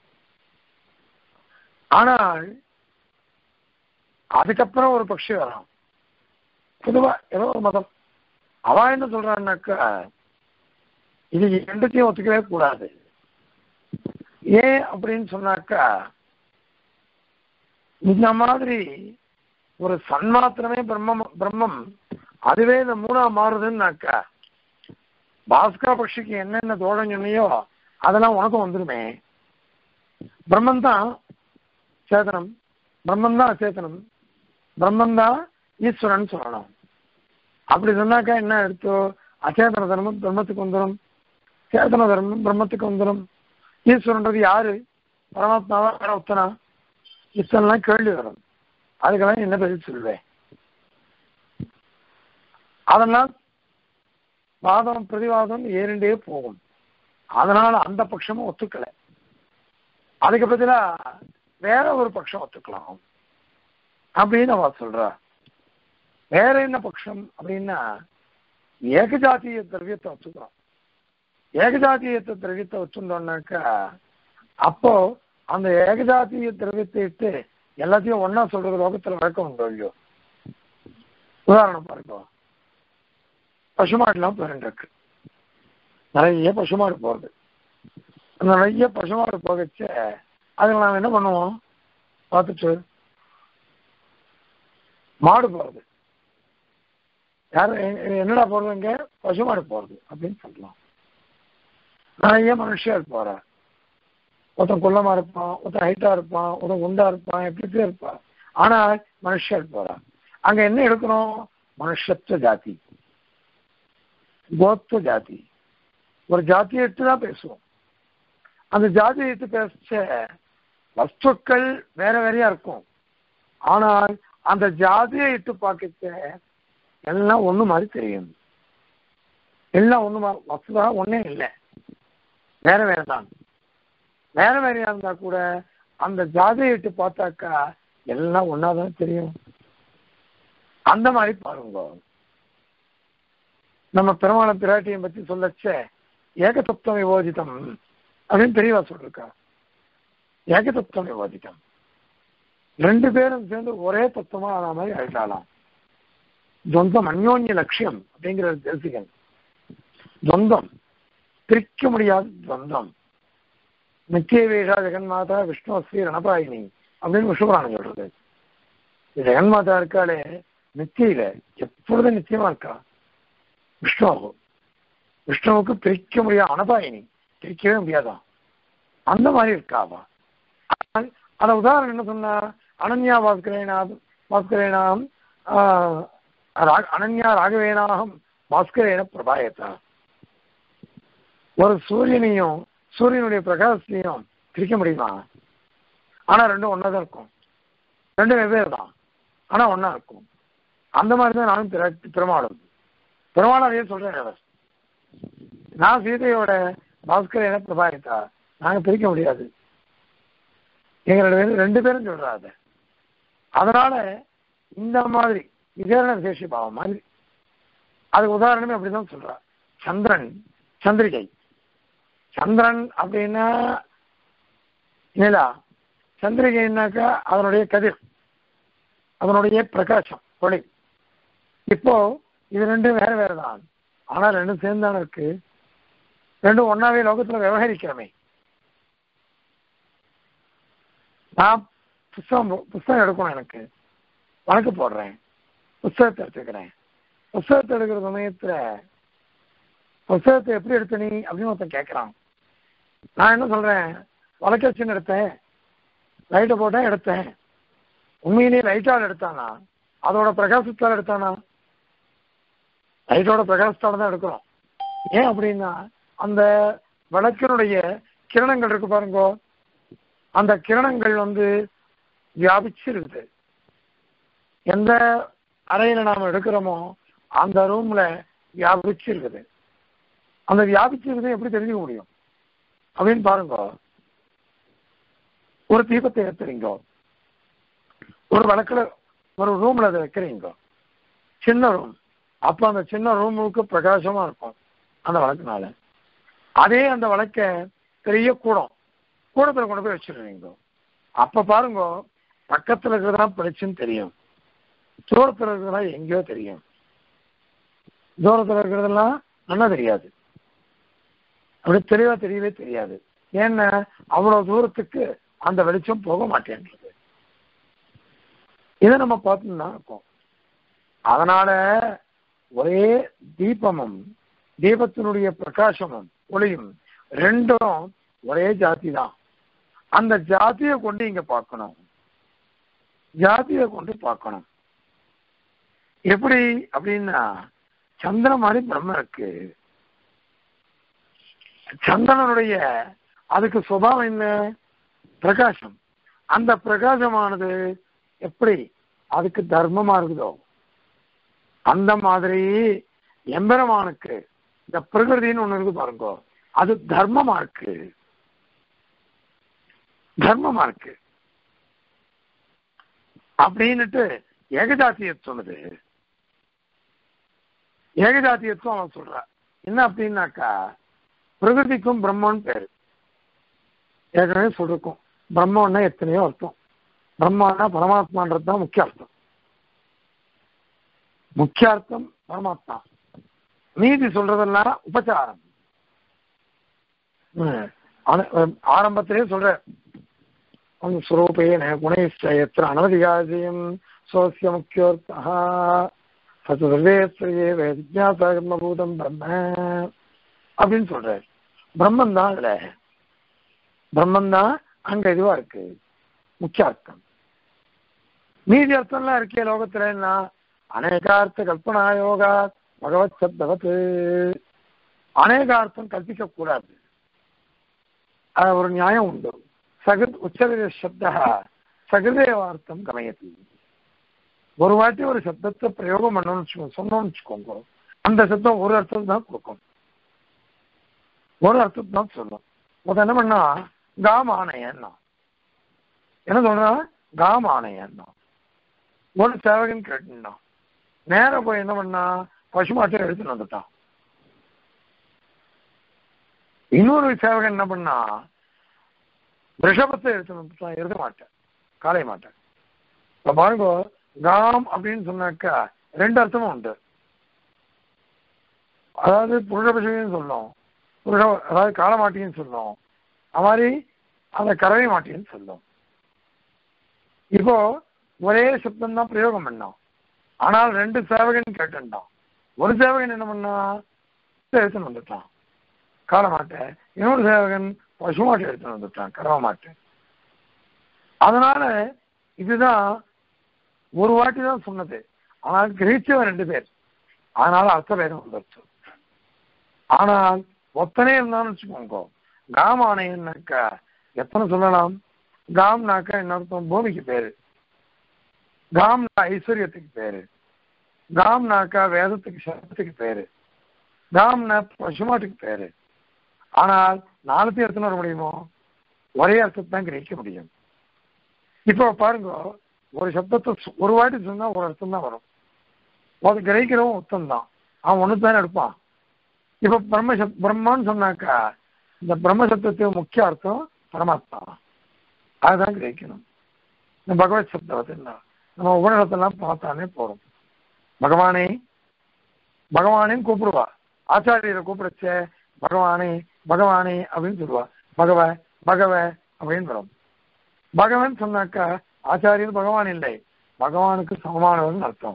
A: ஆனால் அதுக்கப்புறம் ஒரு பட்சி வரான் பொதுவா ஏதோ ஒரு மதம் அவன் என்ன சொல்றான்னாக்கா இது ரெண்டுத்தையும் ஒத்துக்கவே கூடாது ஏன் அப்படின்னு சொன்னாக்கா இந்த மாதிரி ஒரு சன்மாத்திரமே பிரம்மம் பிரம்மம் அதுவே இந்த மூணா மாறுதுன்னாக்கா பாஸ்கர பட்சிக்கு என்னென்ன தோஷம் சொன்னியோ அதெல்லாம் உனக்கும் வந்துருமே பிரம்மன் தான் சேதனம் பிரம்மன் தான் அச்சேதனம் பிரம்மன் தான் ஈஸ்வரன் சொல்லணும் அப்படி சொன்னாக்கா என்ன எடுத்தோ அச்சேதன தர்மம் பிரம்மத்துக்கு வந்துடும் சேதன தர்மம் பிரம்மத்துக்கு வந்துடும் ஈஸ்வரன்றது யாரு பரமாத்மாவா வேற ஒத்தனா இத்தனைலாம் கேள்வி வரும் அதுக்கெல்லாம் என்ன பதில் சொல்லுவேன் அதெல்லாம் வாதம் பிரதிவாதம் ஏறிண்டே போகும் அதனால அந்த பட்சமும் ஒத்துக்கல அதுக்கு பதிலா வேற ஒரு பட்சம் ஒத்துக்கலாம் அப்படின்னு அவ சொல்றா வேற என்ன பட்சம் அப்படின்னா ஏகஜாத்திய திரவியத்தை வச்சுக்கிறோம் ஏகஜாத்தியத்தை திரவியத்தை வச்சுட்டோம்னாக்கா அப்போ அந்த ஏகஜாத்திய திரவியத்தை இட்டு எல்லாத்தையும் ஒன்னா சொல்றது லோகத்துல வழக்கம் உண்டோ இல்லையோ உதாரணம் பாருங்க பசுமாடுலாம் பிறண்டு இருக்கு நிறைய பசுமாடு போகுது அந்த நிறைய பசுமாடு போகச்ச அதுக்கு நாம் என்ன பண்ணுவோம் பார்த்துட்டு மாடு போறது யாரு எ- என்னடா போறது இங்க பசுமாடு போறது அப்படின்னு சொல்லலாம் நிறைய மனுஷர் போற ஒருத்தன் குள்ளமா இருப்பான் ஒருத்தன் ஹைட்டா இருப்பான் ஒருத்தன் குண்டா இருப்பான் எப்படி எப்படி இருப்பான் ஆனா மனுஷர் போறான் அங்க என்ன எடுக்கணும் மனுஷத்துவ ஜாதி கோத்துவ ஜாதி ஒரு ஜாதியை இட்டு தான் பேசுவோம் அந்த ஜாதியை இட்டு பேச வஸ்துக்கள் வேற வேறையா இருக்கும் ஆனால் அந்த ஜாதியை இட்டு பார்க்க எல்லாம் ஒண்ணு மாதிரி தெரியும் எல்லாம் ஒண்ணு மா- வஸ்துதா ஒண்ணே இல்லை வேற வேற தான் வேற வேறையா இருந்தா கூட அந்த ஜாதியை இட்டு பார்த்தாக்கா எல்லாம் ஒன்னாதான் தெரியும் அந்த மாதிரி பாருங்க நம்ம பெருமான பிராட்டியை பத்தி சொல்லச்ச ஏகதத்துவம் விவோதிதம் அப்படின்னு பெரியவா சொல்லிருக்கா ஏகதத்துவம் விவோதிதம் ரெண்டு பேரும் சேர்ந்து ஒரே தத்துவமா ஆன மாதிரி ஆயிட்டாலாம் துவந்தம் அந்யோன்ய லட்சியம் அப்படிங்கிற தெரிஞ்சுக்கன் துவந்தம் பிரிக்க முடியாத துவந்தம் நித்திய வேஷா ஜெகன்மாதா விஷ்ணு ஸ்ரீ ரணபாயினி அப்படின்னு விஷ்ணுபுராணம் சொல்றது இந்த ஜெகன்மாதா இருக்காளே நித்தியில எப்பொழுதும் நித்தியமா இருக்கா விஷ்ணுவாகும் விஷ்ணுவுக்கு பிரிக்க முடியாது அனபாயினி பிரிக்கவே முடியாதான் அந்த மாதிரி இருக்காவா அத உதாரணம் என்ன சொன்னா அனன்யா பாஸ்கரேனா பாஸ்கரேனாம் ஆஹ், ரா- அனன்யா ராகவேனாகம் பாஸ்கரேன பிரபாயத்தா ஒரு சூரியனையும் சூரியனுடைய பிரகாசத்தையும் பிரிக்க முடியுமா ஆனா ரெண்டும் ஒன்னா தான் இருக்கும் ரெண்டும் வெவ்வேறு தான் ஆனா ஒன்னா இருக்கும் அந்த மாதிரி தான் நானும் பிற- பெருமாளும் பெருமாள் அதையே சொல்றேன் அவர் நான் சீதையோட பாஸ்கர் என பிரபாயித்தா நாங்க பிரிக்க முடியாது எங்க ரெண்டு பேரும் ரெண்டு பேரும் சொல்றா அதை அதனால இந்த மாதிரி விசேரண விசேஷ பாவம் மாதிரி அதுக்கு உதாரணமே அப்படிதான் சொல்றா சந்திரன் சந்திரிகை சந்திரன் அப்படின்னா நிலா சந்திரிகைன்னாக்கா அதனுடைய கதிர் அதனுடைய பிரகாசம் ஒளி இப்போ இது ரெண்டும் வேற வேற தான் ஆனா ரெண்டும் சேர்ந்தான இருக்கு ரெண்டும் ஒன்னாவே லோகத்துல விவகரிக்கிறோமே நான் புஸ்தகம் புஸ்தகம் எடுக்கணும் எனக்கு வழக்கு போடுறேன் புஸ்தகத்தை எடுத்துக்கிறேன் புஸ்தகத்தை எடுக்கிற சமயத்துல புஸ்தகத்தை எப்படி எடுத்த நீ அப்படின்னு ஒருத்தன் கேட்கறான் நான் என்ன சொல்றேன் வழக்கச்சின்னு எடுத்தேன் லைட்டை போட்டேன் எடுத்தேன் உண்மையிலேயே லைட்டால் எடுத்தானா அதோட பிரகாசத்தால் எடுத்தானா லைட்டோட பிரகாசத்தால தான் எடுக்கிறோம் ஏன் அப்படின்னா அந்த விளக்கினுடைய கிரணங்கள் இருக்கு பாருங்க அந்த கிரணங்கள் வந்து வியாபிச்சு இருக்குது எந்த அறையில நாம எடுக்கிறோமோ அந்த ரூம்ல வியாபிச்சு இருக்குது அந்த வியாபிச்சு இருக்குது எப்படி தெரிஞ்சுக்க முடியும் அப்படின்னு பாருங்க ஒரு தீபத்தை ஏத்துறீங்க ஒரு விளக்குல ஒரு ரூம்ல அதை வைக்கிறீங்க சின்ன ரூம் அப்ப அந்த சின்ன ரூமுக்கு பிரகாசமா இருக்கும் அந்த விளக்குனால அதே அந்த விளக்க பெரிய கூடம் கூடத்துல கொண்டு போய் வச்சிருவீங்க அப்ப பாருங்க பக்கத்துல இருக்கிறதெல்லாம் படிச்சுன்னு தெரியும் தூரத்துல இருக்கிறதெல்லாம் எங்கேயோ தெரியும் தூரத்துல இருக்கிறதெல்லாம் நல்லா தெரியாது அப்படி தெளிவா தெரியவே தெரியாது ஏன்னா அவ்வளவு தூரத்துக்கு அந்த வெளிச்சம் போக மாட்டேன்றது இதை நம்ம பார்த்துன்னு தான் இருக்கோம் அதனால ஒரே தீபமும் தீபத்தினுடைய பிரகாசமும் ஒளியும் ரெண்டும் ஒரே ஜாதி தான் அந்த ஜாதியை கொண்டு இங்க பார்க்கணும் ஜாதியை கொண்டு பார்க்கணும் எப்படி அப்படின்னா சந்திரன் மாதிரி பிரம்ம இருக்கு சந்திரனுடைய அதுக்கு சுபாவம் என்ன பிரகாசம் அந்த பிரகாசமானது எப்படி அதுக்கு தர்மமா இருக்குதோ அந்த மாதிரி எம்பெருமானுக்கு இந்த பிரகிருதின்னு ஒண்ணு இருக்கு பாருங்க அது தர்மமா இருக்கு தர்மமா இருக்கு அப்படின்னுட்டு ஏகஜாத்தியம் சொல்லுது ஏகஜாத்தியத்துவம் அவன் சொல்ற என்ன அப்படின்னாக்கா பிரகிருதிக்கும் பிரம்மன் பேரு ஏற்கனவே சொல்லிருக்கும் பிரம்மன்னா எத்தனையோ அர்த்தம் பிரம்மானா பரமாத்மான்றது தான் முக்கிய அர்த்தம் முக்கிய அர்த்தம் பரமாத்மா மீதி சொல்றதெல்லாம் உபச்சாரம் ம். ஆன- ஆரம்பத்திலே சொல்ற அந்த சுரூபேன குணேஸ்வர அனவதிகாரியம் சோசிய முக்கியோர்த்தா சத்து சர்வேஸ்வரியே விஜாசா கர்மபூதம் பிரம்ம அப்படின்னு சொல்றாரு பிரம்மன் தான் அதுல பிரம்மன் தான் அங்க இதுவா இருக்கு முக்கிய அர்த்தம் மீதி அர்த்தம்லாம் இருக்கே லோகத்துல என்ன அநேகார்த்த கல்பனா யோகா பகவத் சப்தவத்து அநேகார்த்தம் கற்பிக்க கூடாது அது ஒரு நியாயம் உண்டு சகிருத் உச்சரித சப்த சகிருதேவார்த்தம் கமயத்தி ஒரு வாட்டி ஒரு சப்தத்தை பிரயோகம் பண்ணணும்னு வச்சுக்கோங்க சொன்னோம்னு வச்சுக்கோங்க அந்த சப்தம் ஒரு அர்த்தம் தான் கொடுக்கும் ஒரு அர்த்தத்தை தான் சொல்லும் முதல் என்ன பண்ணா காம் ஆணையன்னா என்ன சொல்றான் காம் ஆணையன்னா ஒரு சேவகன் கேட்டுனா நேரா போய் என்ன பண்ணா பசுமாட்டை எடுத்துட்டு வந்துட்டான் இன்னொரு சேவகன் என்ன பண்ணா ரிஷபத்தை எடுத்துட்டு வந்துட்டான் எழுத மாட்டேன் காலை மாட்டேன் இப்ப பாருங்க காம் அப்படின்னு சொன்னாக்கா ரெண்டு அர்த்தமும் உண்டு அதாவது புருஷபசுன்னு சொல்லும் புருஷ அதாவது காலமாட்டின்னு சொல்லும் அது மாதிரி அந்த கறவை மாட்டின்னு சொல்லும் இப்போ ஒரே சப்தம் தான் பிரயோகம் பண்ணோம் ஆனால் ரெண்டு சேவகன் கேட்டுட்டான் ஒரு சேவகன் என்ன பண்ணா எடுத்துன்னு வந்துட்டான் காலமாட்டை இன்னொரு சேவகன் பசுமாட்டை எடுத்துன்னு வந்துட்டான் கறவை மாட்டை அதனால இதுதான் ஒரு வாட்டி தான் சொன்னது ஆனால் கிரகிச்சவன் ரெண்டு பேர் அதனால அர்த்த பேதம் வந்துருச்சு ஆனால் ஒத்தனே இருந்தாலும் வச்சுக்கோங்க காம் ஆணையன்னாக்கா எத்தனை சொல்லலாம் காம்னாக்கா என்ன அர்த்தம் பூமிக்கு பேரு காம்னா ஐஸ்வர்யத்துக்கு பேரு காம்னாக்கா வேதத்துக்கு சரத்துக்கு பேரு காம்னா பசுமாட்டுக்கு பேரு ஆனால் நாலுத்தையும் எடுத்துன்னு வர முடியுமோ ஒரே அர்த்தத்தை தான் கிரகிக்க முடியும் இப்போ பாருங்க ஒரு சப்தத்தை சொ- ஒரு வாட்டி சொன்னா ஒரு அர்த்தம் தான் வரும் அது கிரகிக்கிறவன் ஒத்தம் தான் அவன் ஒன்று தானே எடுப்பான் இப்போ பிரம்ம சப் பிரம்மான்னு சொன்னாக்கா இந்த பிரம்ம சப்தத்துக்கு முக்கிய அர்த்தம் பரமாத்மா அதுதான் கிரகிக்கணும் இந்த பகவத் சப்தவத்தின்னா நம்ம உபநிடத்தெல்லாம் பார்த்தாலே போறோம் பகவானே பகவானேன்னு கூப்பிடுவா ஆச்சாரியரை கூப்பிடச்சே பகவானே பகவானே அப்படின்னு சொல்லுவா பகவ பகவ அப்படின்னு வரும் பகவன் சொன்னாக்கா ஆச்சாரியன் பகவான் இல்லை பகவானுக்கு சமமானவன் அர்த்தம்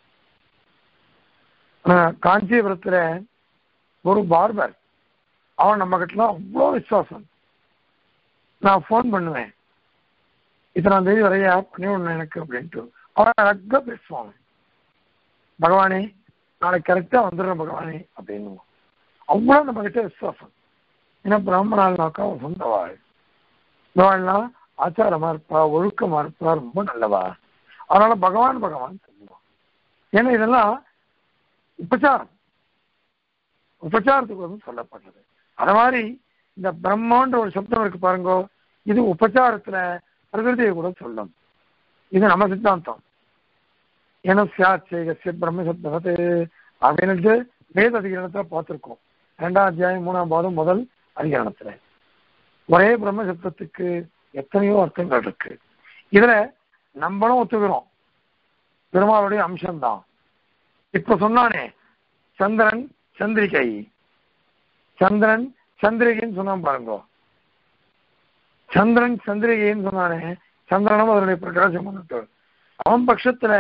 A: ஆஹ் காஞ்சிபுரத்துல ஒரு பார்பர் அவன் நம்ம கிட்ட அவ்வளோ விசுவாசம் நான் ஃபோன் பண்ணுவேன் இத்தனாம் தேதி வரையா பண்ணி விடணும் எனக்கு அப்படின்ட்டு அவன் அழகா பேசுவான் பகவானே நாளைக்கு கரெக்டா வந்துடுறேன் பகவானே அப்படின்னு அவ்வளோ நம்ம கிட்ட விசுவாசம் ஏன்னா பிராமணால்னாக்கா அவன் சொந்த வாழ் இவாள்லாம் ஆச்சாரமா இருப்பா ஒழுக்கமா இருப்பா ரொம்ப நல்லவா அதனால பகவான் பகவான் சொல்லுவான் ஏன்னா இதெல்லாம் உபச்சாரம் உபச்சாரத்துக்கு வந்து சொல்லப்பட்டது அது மாதிரி இந்த பிரம்மன்ற ஒரு சப்தம் இருக்கு பாருங்க இது உபச்சாரத்துல பிரகிருதியை கூட சொல்லும் இது நம்ம சித்தாந்தம் ஏன்னா சியாச்சேகசிய பிரம்ம சப்தவத்து அப்படின்னுட்டு வேத அதிகரணத்துல பார்த்திருக்கோம் ரெண்டாம் அத்தியாயம் மூணாம் பாதம் முதல் அதிகரணத்துல ஒரே பிரம்ம சப்தத்துக்கு எத்தனையோ அர்த்தங்கள் இருக்கு இதுல நம்மளும் ஒத்துக்கிறோம் பெருமாளுடைய அம்சம்தான் இப்ப சொன்னானே சந்திரன் சந்திரிகை சந்திரன் சந்திரிகைன்னு சொன்னான் பாருங்க சந்திரன் சந்திரிகைன்னு சொன்னானே சந்திரனும் அதனுடைய பிரகாசம் பண்ணிட்டு அவன் பட்சத்துல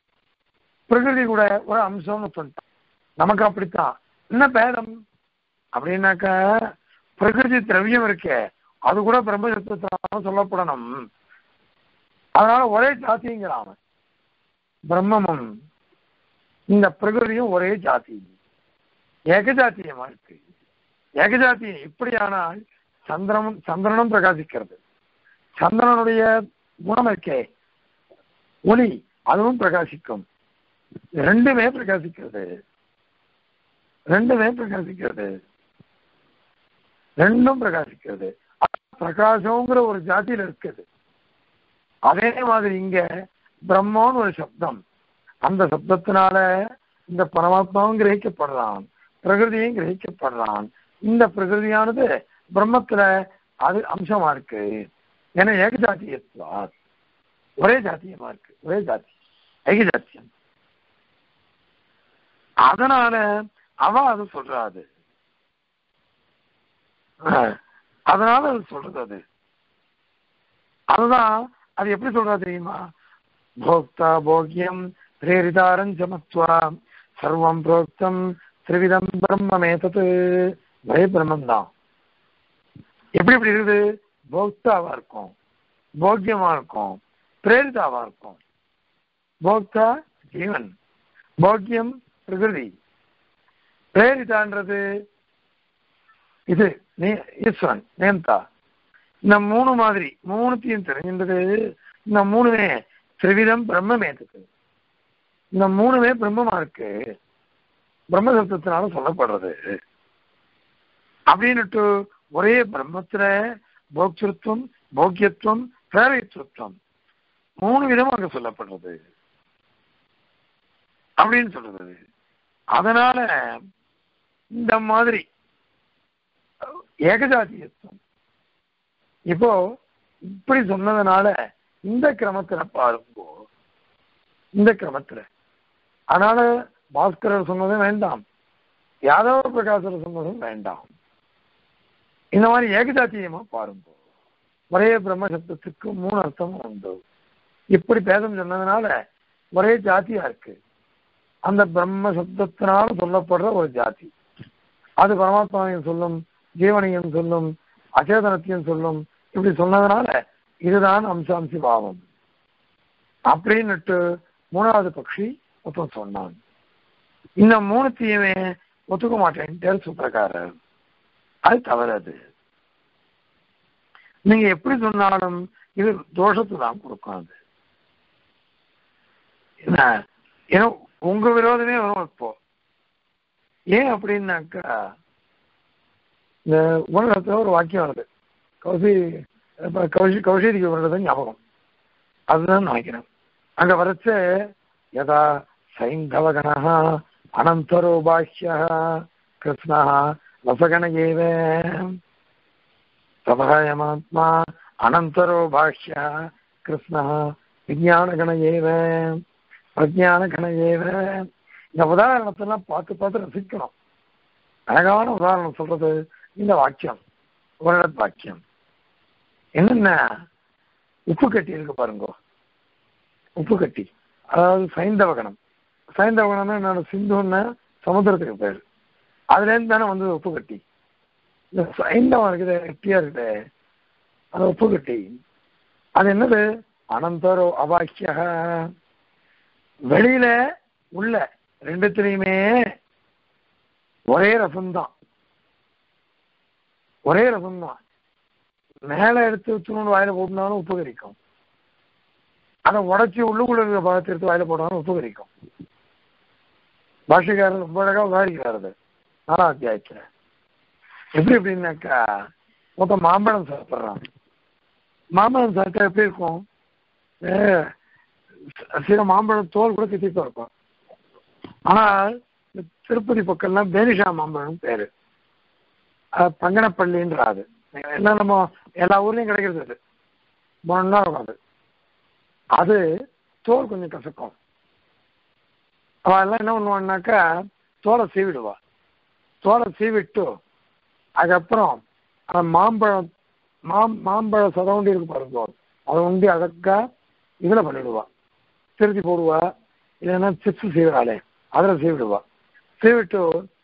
A: பிரகிருதி கூட ஒரு அம்சம்னு சொல்லிட்டான் நமக்கு அப்படித்தான் என்ன பேதம் அப்படின்னாக்கா பிரகிருதி திரவியம் இருக்கே அது கூட பிரம்மசப்தத்தினால சொல்லப்படணும் அதனால ஒரே ஜாதிங்கிறான் அவன். பிரம்மமும் இந்த பிரகிருதியும் ஒரே ஜாதி ஏகஜாத்தியமா இருக்கு ஏகஜாத்தியம் இப்படியானால் சந்திரனும் சந்திரனும் பிரகாசிக்கிறது சந்திரனுடைய குணம் இருக்கே ஒளி அதுவும் பிரகாசிக்கும் ரெண்டுமே பிரகாசிக்கிறது ரெண்டுமே பிரகாசிக்கிறது ரெண்டும் பிரகாசிக்கிறது பிரகாசங்கிற ஒரு ஜாதியில இருக்குது அதே மாதிரி இங்க பிரம்மோன்னு ஒரு சப்தம் அந்த சப்தத்தினால இந்த பரமாத்மாவும் கிரகிக்கப்படுறான் பிரகிருதியும் கிரகிக்கப்படுறான் இந்த பிரகிருதியானது பிரம்மத்துல அது அம்சமா இருக்கு ஏன்னா ஏகஜாத்தியத்துவா ஒரே ஜாத்தியமா இருக்கு ஒரே ஜாதி ஐகஜாத்தியம் அதனால அவ அது சொல்றாது ஆஹ், அதனால அது சொல்றது அது அதுதான் அது எப்படி சொல்றா தெரியுமா போக்தா போக்யம் பிரேரிதாரம் சமத்வா சர்வம் புரோக்தம் திரிவிதம் பிரம்மமே தத்து ஒரே பிரம்மம் தான் எப்படி எப்படி இருக்குது போக்தாவா இருக்கும் போக்கியமா இருக்கும் பிரேரிதாவா இருக்கும் போக்தா ஜீவன் போக்கியம் பிரகிருதி பிரேரிதான்றது இது நீ- ஈஸ்வரன் நேம்தா இந்த மூணு மாதிரி மூணுத்தையும் தெரிஞ்சின்றது இந்த மூணுமே திரிவிதம் பிரம்மமேத்துக்கு இந்த மூணுமே பிரம்மமா இருக்கு பிரம்மசப்தத்தினால சொல்லப்படுறது அப்படின்னுட்டு ஒரே பிரம்மத்துல போக்திருத்துவம் போக்கியத்துவம் பிரேரித்துவம் மூணு விதம் அங்க சொல்லப்படுறது அப்படின்னு சொல்றது அதனால இந்த மாதிரி ஏகஜாதியத்துவம் இப்போ இப்படி சொன்னதுனால இந்த கிரமத்துல பாருங்க இந்த கிரமத்துல அதனால பாஸ்கரர் சொன்னதும் வேண்டாம் யாதவ பிரகாசர் சொன்னதும் வேண்டாம் இந்த மாதிரி ஏகஜாத்தியமா பாருங்க ஒரே பிரம்ம சப்தத்துக்கு மூணு அர்த்தமும் உண்டு இப்படி பேதம் சொன்னதுனால ஒரே ஜாதியா இருக்கு அந்த பிரம்ம சப்தத்தினால சொல்லப்படுற ஒரு ஜாதி அது பரமாத்மாவையும் சொல்லும் ஜீவனையும் சொல்லும் அச்சேதனத்தையும் சொல்லும் இப்படி சொன்னதுனால இதுதான் அம்சாம்சி பாவம் அப்படின்னுட்டு மூணாவது பக்ஷி ஒருத்தன் சொன்னான் இந்த மூணுத்தையுமே ஒத்துக்க மாட்டேன்ட்டு சுப்பிரகாரர் அது தவறு அது நீங்க எப்படி சொன்னாலும் இது தோஷத்தை தான் கொடுக்கும் அது என்ன ஏன்னா உங்க விரோதமே வரும் இப்போ ஏன் அப்படின்னாக்கா இந்த உலகத்துல ஒரு வாக்கியம் வருது கௌசி இப்ப கௌஷி கௌஷிதிக்கு வர்றது ஞாபகம் அதுதான் நினைக்கிறேன் அங்க வரச்ச யதா சைந்தவகணः அனந்தரோ பாஹ்யः கிருஷ்ணः ரசகண ஏவ சபகாயமாத்மா அனந்தரோ பாஹ்யः கிருஷ்ணः விஜயானகண ஏவ பிரஜானகண ஏவ இந்த உதாரணத்தெல்லாம் பார்த்து பார்த்து ரசிக்கணும் அழகான உதாரணம் சொல்றது இந்த வாக்கியம் ஒரு வாக்கியம் என்னென்ன உப்பு கட்டி இருக்கு பாருங்க உப்பு கட்டி அதாவது சைந்தவகணம் சைந்தவகணம்னா என்னோட சிந்துன்னா சமுத்திரத்துக்கு பேர் அதுல இருந்து தானே வந்தது உப்பு கட்டி இந்த சைந்தவம் இருக்குது கட்டியா இருக்குது அது உப்பு கட்டி அது என்னது அனந்தரோ அபாக்கிய வெளியில உள்ள ரெண்டுத்திலையுமே ஒரே ரசம்தான் ஒரே ரசம்தான் மேல எடுத்து வச்சுன்னு வாயில போட்டுனாலும் உப்பு கரிக்கும் அதை உடச்சி உள்ளுக்குள்ள இருக்கிற பாகத்தை எடுத்து வாயில போட்டாலும் உப்பு கரிக்கும் பாஷைக்காரர் ரொம்ப அழகா உதாரிக்கிறார் அது நாலாம் அத்தியாயத்துல எப்படி எப்படின்னாக்கா மொத்தம் மாம்பழம் சாப்பிட்றான் மாம்பழம் சாப்பிட்டா எப்படி இருக்கும் ஏ, சில மாம்பழம் தோல் கூட தித்திப்பா இருக்கும் ஆனால் இந்த திருப்பதி பக்கம்லாம் பேனிஷா மாம்பழம் பேரு அது பங்கனப்பள்ளின்ற அது எல்லாம் நம்ம எல்லா ஊர்லயும் கிடைக்கிறது அது மொன்னா இருக்கும் அது அது தோல் கொஞ்சம் கசக்கும் அவன் எல்லாம் என்ன பண்ணுவான்னாக்கா தோலை சீவிடுவா தோலை சீவிட்டு அதுக்கப்புறம் அந்த மாம்பழம் மாம் மாம்பழ சதவுண்டி இருக்கு பாருங்க அதை உண்டி அழகா இதுல பண்ணிடுவா திருத்தி போடுவா இல்லைன்னா சிப்ஸ் சீவிடாலே அதில் சீவிடுவா சீவிட்டு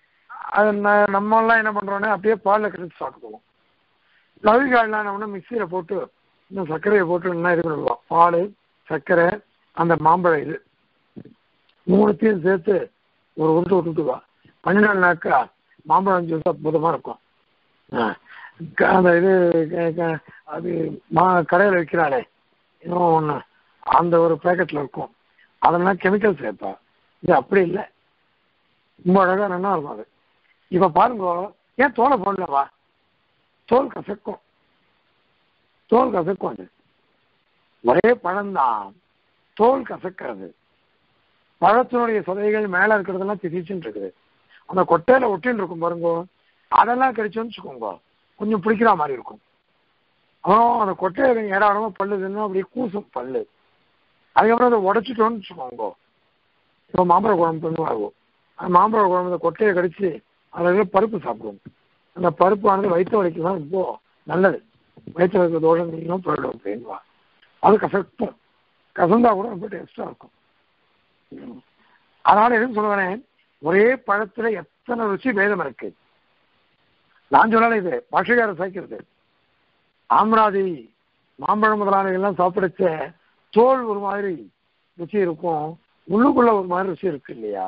A: அது ந- நம்ம எல்லாம் என்ன பண்றோம்னா அப்படியே பால்ல கரைச்சு சாப்பிடுவோம் லவிகாயெல்லாம் என்ன பண்ணா மிக்சியில போட்டு இன்னும் சர்க்கரையை போட்டு என்ன இது பண்ணிடுவோம் பால் சர்க்கரை அந்த மாம்பழம் இது மூணுத்தையும் சேர்த்து ஒரு உருட்டு விட்டுட்டுவா பன்னெண்டாக்கா மாம்பழம் ஜூஸ் அற்புதமா இருக்கும் ஆ. க- அந்த இது க- க- அது மா கடையில் விற்கிறாளே இன்னும் ஒன்று அந்த ஒரு பேக்கெட்ல இருக்கும் அதெல்லாம் கெமிக்கல் சேர்ப்பா இது அப்படி இல்லை ரொம்ப அழகா நல்லா இருக்கும் அது இப்ப பாருங்க ஏன் தோலை போடலவா தோல் கசக்கும் தோல் கசக்கும் அது ஒரே பழம்தான் தோல் கசக்கிறது பழத்தினுடைய சதைகள் மேல இருக்கிறதெல்லாம் திதிச்சுன்னு இருக்குது அந்த கொட்டையில ஒட்டின்னு இருக்கும் பாருங்க அதெல்லாம் கடிச்சோன்னு வச்சுக்கோங்க கொஞ்சம் பிடிக்கிற மாதிரி இருக்கும் அப்புறம் அந்த கொட்டையில ஏடாடமா பல்லுதுன்னா அப்படியே கூசும் பல்லு அதுக்கப்புறம் அதை உடைச்சிட்டோம்னு வச்சுக்கோங்க இப்போ மாம்பழ குழம்பு பண்ணுவாங்க அந்த மாம்பழ குழம்பு அந்த கொட்டையை கடிச்சு அதில் பருப்பு சாப்பிடுவோம் அந்த பருப்பானது வயிற்று வலிக்கு தான் ரொம்ப நல்லது வயிற்று வலிக்கு தோஷம் நீங்களும் போயிடும் அப்படின்வா அது கசக்கும் கசந்தா கூட ரொம்ப டேஸ்டா இருக்கும் அதனால எதுவும் சொல்லுவேன் ஒரே பழத்துல எத்தனை ருசி பேதம் இருக்கு நான் சொல்லல இது பாஷகார சாய்க்கிறது ஆம்ராதி மாம்பழம் முதலானவை எல்லாம் சாப்பிடுச்ச தோல் ஒரு மாதிரி ருசி இருக்கும் உள்ளுக்குள்ள ஒரு மாதிரி ருசி இருக்கு இல்லையா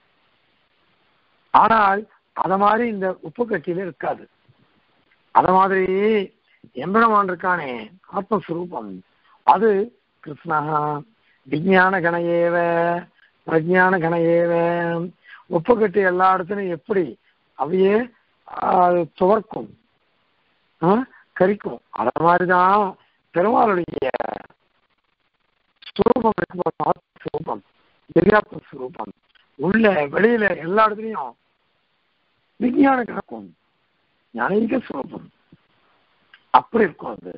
A: ஆனால் அத மாதிரி இந்த உப்பு கட்டியில இருக்காது அத மாதிரி எம்பெருமான் இருக்கானே ஆத்மஸ்வரூபம் அது கிருஷ்ணா விஞ்ஞான கணையேவ பிரஜான கணையேவ உப்பு கட்டி எல்லா இடத்துலையும் எப்படி அவையே ஆஹ், துவர்க்கும் ஆஹ், கரிக்கும் அத மாதிரிதான் பெருமாளுடைய ஸ்வரூபம் இருக்கு பாருங்க, ஆத்மஸ்வரூபம் திவ்யாத்ம ஸ்வரூபம் உள்ள வெளியில எல்லா இடத்துலையும் விஞ்ஞான கணக்கும் ஞானீக ஸ்வரூபம் அப்படி இருக்கும் அது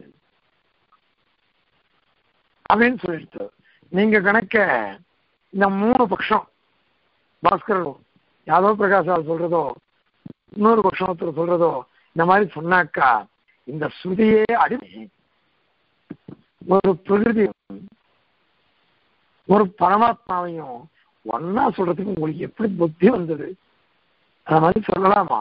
A: அப்படின்னு சொல்லிட்டு நீங்க கணக்க இந்த மூணு பட்சம் பாஸ்கரோ யாதவ் பிரகாஷால் சொல்றதோ இன்னொரு பட்சம் ஒருத்தர் சொல்றதோ இந்த மாதிரி சொன்னாக்கா இந்த ஸ்ருதியே அடிமை ஒரு பிரகிருதியும் ஒரு பரமாத்மாவையும் ஒன்னா சொல்றதுக்கு உங்களுக்கு எப்படி புத்தி வந்தது அது மாதிரி சொல்லலாமா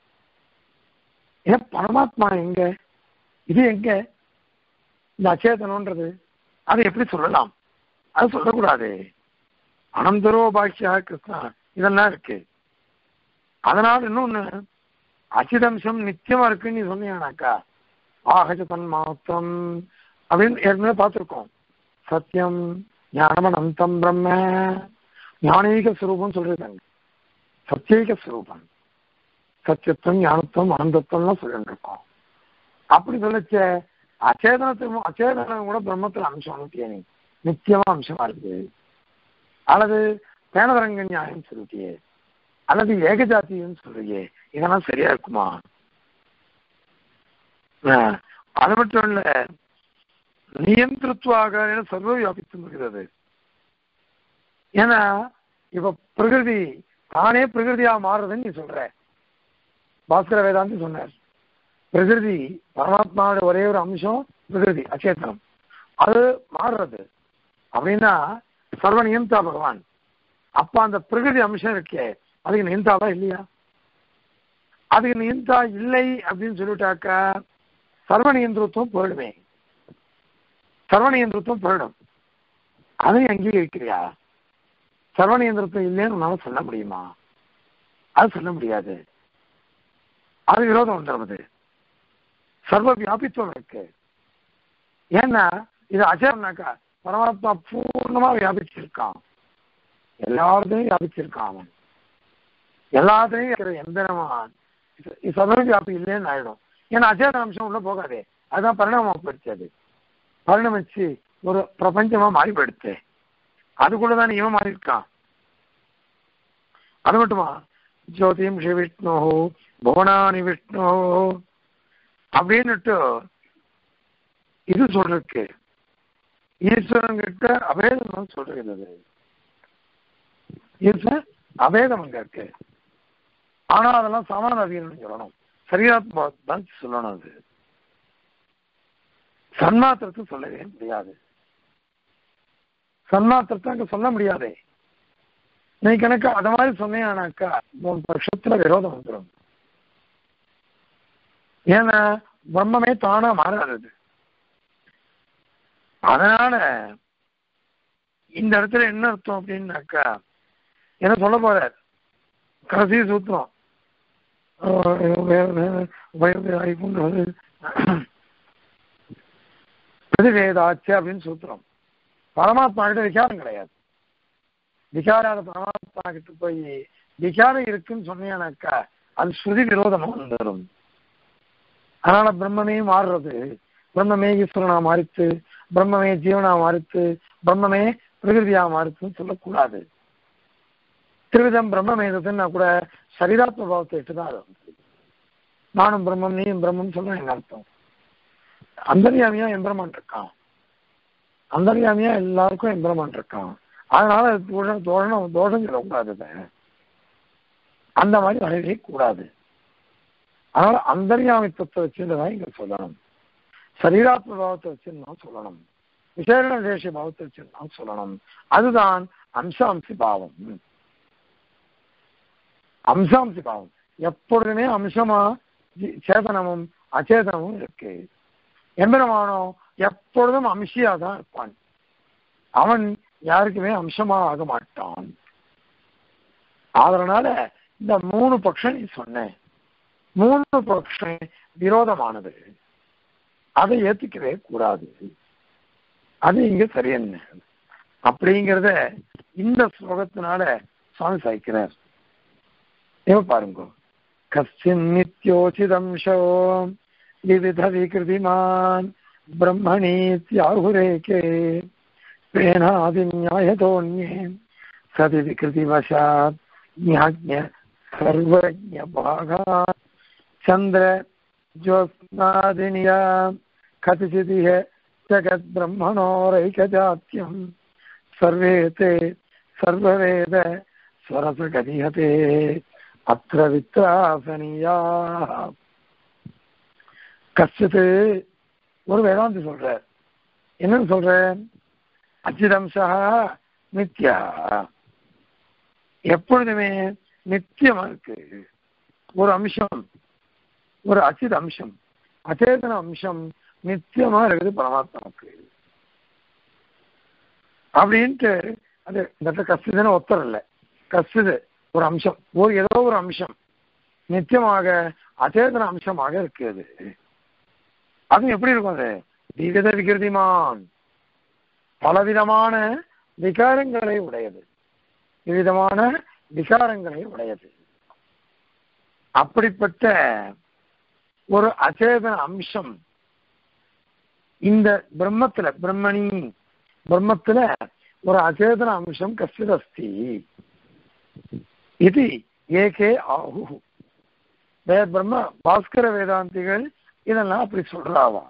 A: ஏன் பரமாத்மா எங்க இது எங்க இந்த அச்சேதனம்ன்றது அதை எப்படி சொல்லலாம் அது சொல்லக்கூடாது அனந்தரோ பாக்கியா கிருஷ்ணா இதெல்லாம் இருக்கு அதனால இன்னொன்னு அச்சிதம்சம் நித்தியமா இருக்குன்னு நீ சொன்னீங்கன்னாக்கா ஆகஜ தன்மாத்திரம் அப்படின்னு ஏற்கனவே பார்த்துருக்கோம் சத்தியம் ஞானமனந்தம் பிரம்ம ஞானீக ஸ்வரூபம் சொல்லிருக்காங்க சத்தியீக ஸ்வரூபம் சத்தியத்துவம் ஞானத்துவம் அனந்தத்துவம்லாம் சொல்லிட்டு இருக்கோம் அப்படி சொல்லச்ச அச்சேதனத்துவம் அச்சேதனம் கூட பிரம்மத்துல அம்சம் சொல்லிட்டியே நீ நித்தியமா அம்சமா இருக்கு அல்லது பேனதரங்க நியாயம் சொல்லிட்டியே அல்லது ஏகஜாத்தியம் சொல்றியே இதெல்லாம் சரியா இருக்குமா ஆஹ், அது மட்டும் இல்ல நியந்திரத்துவாக சர்வ வியாபித்து வருகிறது ஏன்னா இப்ப பிரகிருதி தானே பிரகிருதியா மாறுறதுன்னு நீ சொல்ற பாஸ்கர வேதாந்தி சொன்னார் பிரகிருதி பரமாத்மாவோட ஒரே ஒரு அம்சம் பிரகிருதி அச்சேத்தனம் அது மாறுறது அப்படின்னா சர்வ நியந்தா பகவான் அப்ப அந்த பிரகிருதி அம்சம் இருக்கே அதுக்கு நியந்தாவா இல்லையா அதுக்கு நியந்தா இல்லை அப்படின்னு சொல்லிட்டாக்கா சர்வ நியந்திரத்துவம் போயிடுமே சர்வ நியந்திரத்துவம் போயிடும் அதையும் அங்கீகரிக்கிறியா சர்வ நியந்திரத்துவம் இல்லைன்னு உன்னால சொல்ல முடியுமா அது சொல்ல முடியாது அது விரோதம் வந்துடுறது சர்வ வியாபித்துவம் இருக்கு ஏன்னா இது அச்சரனாக்கா பரமாத்மா பூர்ணமா வியாபிச்சிருக்கான் எல்லாத்தையும் வியாபிச்சிருக்கான் அவன் எல்லாத்தையும் இருக்கிற எந்திரமான் இது சர்வ வியாபி இல்லைன்னு ஆயிடும் ஏன்னா அச்சேத அம்சம் உள்ள போகாதே அதுதான் பரிணாமம் போயிடுச்சு அது பரிணமிச்சு ஒரு பிரபஞ்சமா மாறி போயிடுச்சு அதுக்குள்ளதான் இவன் மாறி இருக்கான் அது மட்டுமா ஜோதிம் ஸ்ரீ விஷ்ணு புவனானி விஷ்ணு அப்படின்னுட்டு இது சொல்றதுக்கு ஈஸ்வரன் கிட்ட அபேதம் சொல்றது அது ஈஸ்வரன் அபேதம் அங்க இருக்கு ஆனா அதெல்லாம் சமான அதிகம் சொல்லணும் சரீராத்மா தான் சொல்லணும் அது சன்மாத்திரத்தை சொல்லவே முடியாது சன்மாத்திரத்தை அங்க சொல்ல முடியாதே நீ கணக்கு அத மாதிரி சொன்னீங்கன்னாக்கா உன் பட்சத்துல விரோதம் வந்துடும் ஏன்னா பிரம்மமே தானா மாறாது அதனால இந்த இடத்துல என்ன அர்த்தம் அப்படின்னாக்கா என்ன சொல்ல போறார் கடைசி சூத்திரம் பிரதிவேதாச்சு அப்படின்னு சூத்திரம் பரமாத்மா கிட்ட விசாரம் கிடையாது விசாராத பரமாத்மா கிட்ட போய் விசாரம் இருக்குன்னு சொன்னீங்கன்னாக்கா அது ஸ்ருதி விரோதமா வந்துடும் அதனால பிரம்மமே மாறுறது பிரம்மமே ஈஸ்வரனா மாறித்து பிரம்மமே ஜீவனா மாறித்து பிரம்மமே பிரகிருதியா மாறித்துன்னு சொல்லக்கூடாது திருவிதம் பிரம்மமேதத்துன்னா கூட சரீராத்ம பாவத்தை இட்டுதான் அது வந்து நானும் பிரம்மம் நீயும் பிரம்மம் சொல்ல என்ன அர்த்தம் அந்தர்யாமியா எம்பிரமான் இருக்கான் அந்தர்யாமியா எல்லாருக்கும் எம்பிரமான் இருக்கான் அதனால தோஷம் தோஷம் தோஷம் சொல்லக்கூடாது இதை. அந்த மாதிரி வரவே கூடாது அதனால அந்தர்யாமித்துவத்தை வச்சுதான் இங்க சொல்லணும் சரீராத்ம பாவத்தை வச்சுன்னு சொல்லணும் விசேஷ விசேஷ பாவத்தை வச்சுன்னு சொல்லணும் அதுதான் அம்சாம்சி பாவம் அம்சாம்சி பாவம் எப்பொழுதுமே அம்சமா ஜி- சேதனமும் அச்சேதனமும் இருக்கு எம்பெருமானோ எப்பொழுதும் அம்சியா தான் இருப்பான் அவன் யாருக்குமே அம்சமா ஆக மாட்டான் அதனால இந்த மூணு பட்சம் நீ சொன்ன மூணு பட்சம் விரோதமானது அதை ஏத்துக்கவே கூடாது அது இங்க சரியென்ன அப்படிங்கிறத இந்த ஸ்லோகத்தினால சுவாமி சாய்க்கிறார் ஏவ பாருங்க கஸ்டின் நித்யோசிதம்சோ விவித விகிருதிமான் பிரம்மணீத்யாகுரேகே பேனாதிநியாயதோன்யே சதி விகிருதிவசாத் ஞாஜ்ஞ சர்வஜ பாகா சந்திர ஜோத்ஸ்னாதினியா கதிசிதிஹ ஜகத் பிரம்மணோரைகஜாத்தியம் சர்வே தே சர்வவேத ஸ்வரசகதியதே அத்திர வித்ராசனியா கஷ்டத்து ஒரு வேதாந்தி சொல்ற என்னன்னு சொல்ற அச்சிதம்சா நித்யா எப்பொழுதுமே நித்தியமா இருக்கு ஒரு அம்சம் ஒரு அச்சித அம்சம் அச்சேதன அம்சம் நித்தியமா இருக்குது பரமாத்மாவுக்கு அப்படின்ட்டு அது இந்த இடத்துல கஸ்துதுன்னு ஒத்தர் இல்லை கஸ்துது ஒரு அம்சம் ஒரு ஏதோ ஒரு அம்சம் நித்தியமாக அச்சேதன அம்சமாக இருக்கு அது அது எப்படி இருக்கும் அது விவித விகிருதிமான் பலவிதமான விகாரங்களை உடையது விவிதமான விகாரங்களை உடையது அப்படிப்பட்ட ஒரு அச்சேதன அம்சம் இந்த பிரம்மத்துல பிரம்மணி பிரம்மத்துல ஒரு அச்சேதன அம்சம் கசித் அஸ்தி இது ஏகே ஆஹு வே பிரம்ம பாஸ்கர வேதாந்திகள் இதெல்லாம் அப்படி சொல்றாவா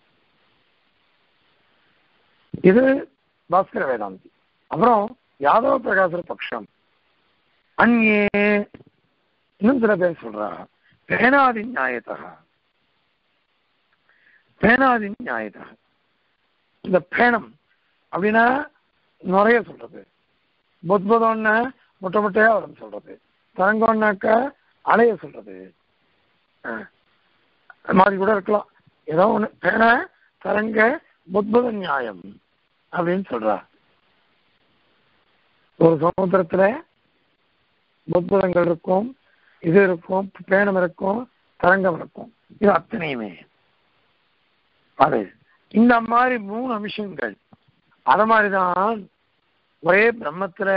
A: இது பாஸ்கர வேதாந்தி அப்புறம் யாதவ பிரகாசர் பட்சம் அந்நே இன்னும் சில பேர் சொல்றா பேனாதி நியாயத்தா பேனாதி நியாயத்தா இந்த பேணம் அப்படின்னா நிறைய சொல்றது புத்புதம்னா முட்டை முட்டையா வரும் சொல்றது தரங்கம்னாக்கா அலைய சொல்றது அஹ், அது மாதிரி கூட இருக்கலாம் ஏதோ ஒண்ணு பேன தரங்க புத்புத நியாயம் அப்படின்னு சொல்றா ஒரு சமுத்திரத்துல புத்புதங்கள் இருக்கும் இது இருக்கும் பேணம் இருக்கும் தரங்கம் இருக்கும் இது அத்தனையுமே அது இந்த மாதிரி மூணு அம்சங்கள் அத மாதிரிதான் ஒரே பிரம்மத்துல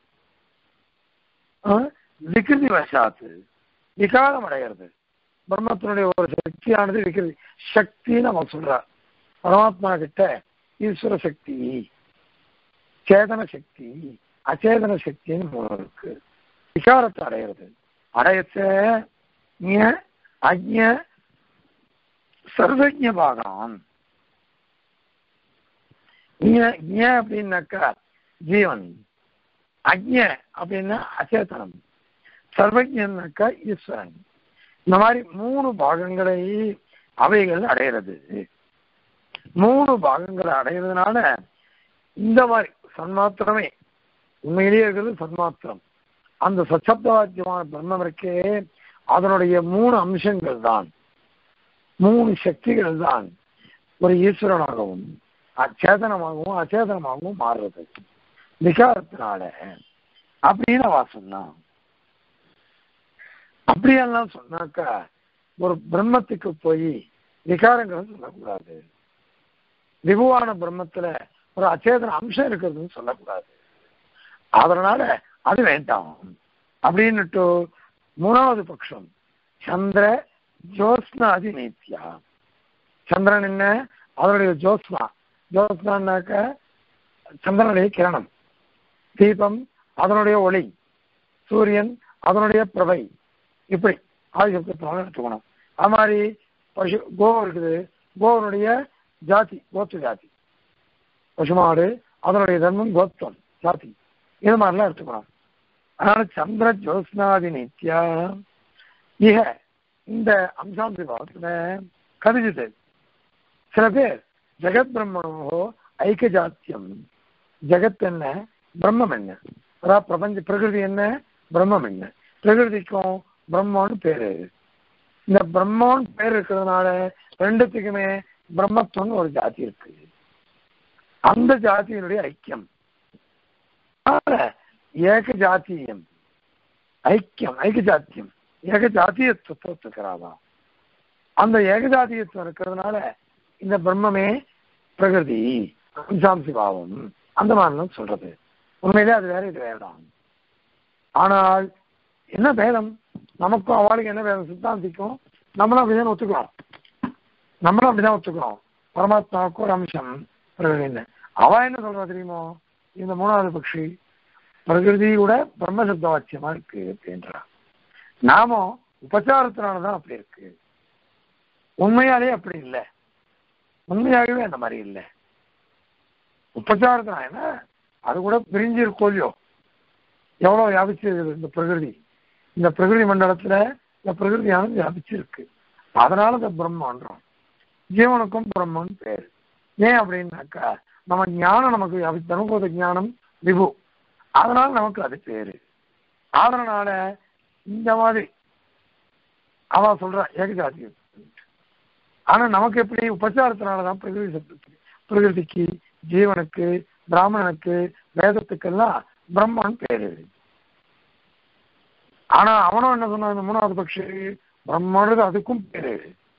A: ஆஹ், விகிருதி வசாத்து விகாரம் அடைகிறது பிரம்மத்தினுடைய ஒரு சக்தியானது விகிருதி சக்தின்னு நம்ம சொல்றா பரமாத்மா கிட்ட ஈஸ்வர சக்தி சேதன சக்தி அச்சேதன சக்தின்னு மூணு இருக்கு விகாரத்தை அடையிறது அடையச்ச ஞ, அஜ்ஞ சர்வஜ பாகம் ஞ- ஞ அப்படின்னாக்கா ஜீவன் அஜ்ஞ அப்படின்னா அச்சேதனம் சர்வஜன்னாக்கா ஈஸ்வரன் இந்த மாதிரி மூணு பாகங்களை அவைகள் அடையிறது மூணு பாகங்களை அடையிறதுனால இந்த மாதிரி சன்மாத்திரமே உண்மையிலேயே இருக்கிறது சன்மாத்திரம் அந்த சச்சப்தவாக்கியமான பிரம்மம் இருக்கே அதனுடைய மூணு அம்சங்கள் தான் மூணு சக்திகள் தான் ஒரு ஈஸ்வரனாகவும் அச்சேதனமாகவும் அச்சேதனமாகவும் மாறுறது விகாரத்தினால அப்படின்னு அவ சொன்னான் அப்படியெல்லாம் சொன்னாக்கா ஒரு பிரம்மத்துக்கு போய் விகாரங்கள் சொல்லக்கூடாது விகுவான பிரம்மத்துல ஒரு அச்சேதன அம்சம் இருக்கிறதுன்னு சொல்லக்கூடாது அதனால அது வேண்டாம் அப்படின்னுட்டு மூணாவது பட்சம் சந்திர ஜோஸ்னாதி நித்யா சந்திரன் என்ன அதனுடைய ஜோஸ்னா ஜோஸ்னாக்க சந்திரனுடைய கிரணம் தீபம் அதனுடைய ஒளி சூரியன் அதனுடைய பிரபை இப்படி ஆதிசப்தத்தினால எடுத்துக்கணும் அது மாதிரி பசு கோ இருக்குது கோவனுடைய ஜாதி கோத்து ஜாதி பசுமாடு அதனுடைய தர்மம் கோத்திரம் ஜாதி இது மாதிரிலாம் எடுத்துக்கணும் அதனால சந்திர ஜோஸ்னாதி நித்யா இக இந்த அம்சாந்தி பாவத்துல கதிஜிது சில பேர் ஜெகத் பிரம்மணோ ஐக்கிய ஜாத்தியம் ஜெகத் என்ன பிரம்மம் என்ன அதாவது பிரபஞ்ச பிரகிருதி என்ன பிரம்மம் என்ன பிரகிருதிக்கும் பிரம்மன்னு பேரு இந்த பிரம்மன் பேர் இருக்கிறதுனால ரெண்டுத்துக்குமே பிரம்மத்துவம்னு ஒரு ஜாதி இருக்கு அந்த ஜாதியினுடைய ஐக்கியம் ஏக ஜாத்தியம் ஐக்கியம் ஐக்கிய ஜாத்தியம் ஏக ஜாத்தியத்துவத்தை ஒத்துக்கிறாதான் அந்த ஏகஜாதியத்துவம் இருக்கிறதுனால இந்த பிரம்மமே பிரகிருதி அம்சாம்சி பாவம் அந்த மாதிரிலாம் சொல்றது உண்மையிலே அது வேற இது வேறாம் ஆனால் என்ன பேதம் நமக்கும் அவளுக்கு என்ன வேதம் சித்தாந்திக்கும் நம்மளும் அப்படிதான் ஒத்துக்கிறோம் நம்மளும் அப்படிதான் ஒத்துக்கிறோம் பரமாத்மாவுக்கு ஒரு அம்சம் பிரகிருதின்னு அவ என்ன சொல்றா தெரியுமோ இந்த மூணாவது பட்சி பிரகிருதி கூட பிரம்மசப்த வாக்கியமா இருக்கு அப்படின்றா நாமும் உபச்சாரத்தினாலதான் அப்படி இருக்கு உண்மையாலே அப்படி இல்லை உண்மையாகவே அந்த மாதிரி இல்லை உபச்சாரத்தினா என்ன அது கூட பிரிஞ்சு இருக்கோ இல்லையோ எவ்வளவு வியாபிச்சிருக்குது இந்த பிரகிருதி இந்த பிரகிருதி மண்டலத்துல இந்த பிரகிருதியானது வியாபிச்சிருக்கு அதனால இந்த பிரம்மன்றோம் ஜீவனுக்கும் பிரம்மன் பேர் ஏன் அப்படின்னாக்கா நம்ம ஞானம் நமக்கு வியாபிச்சு அனுபவ ஞானம் விபு அதனால நமக்கு அது பேரு அதனால இந்த மாதிரி அவ சொல்ற ஏகஜாதி ஆனா நமக்கு எப்படி உபச்சாரத்தினாலதான் பிரகிருதி சப்தத்துக்கு பிரகிருதிக்கு ஜீவனுக்கு பிராமணனுக்கு வேதத்துக்கெல்லாம் பிரம்மன் பேரு ஆனா அவனும் என்ன சொன்னான் இந்த மூணாவது பட்சி பிரம்மனது அதுக்கும் பேரு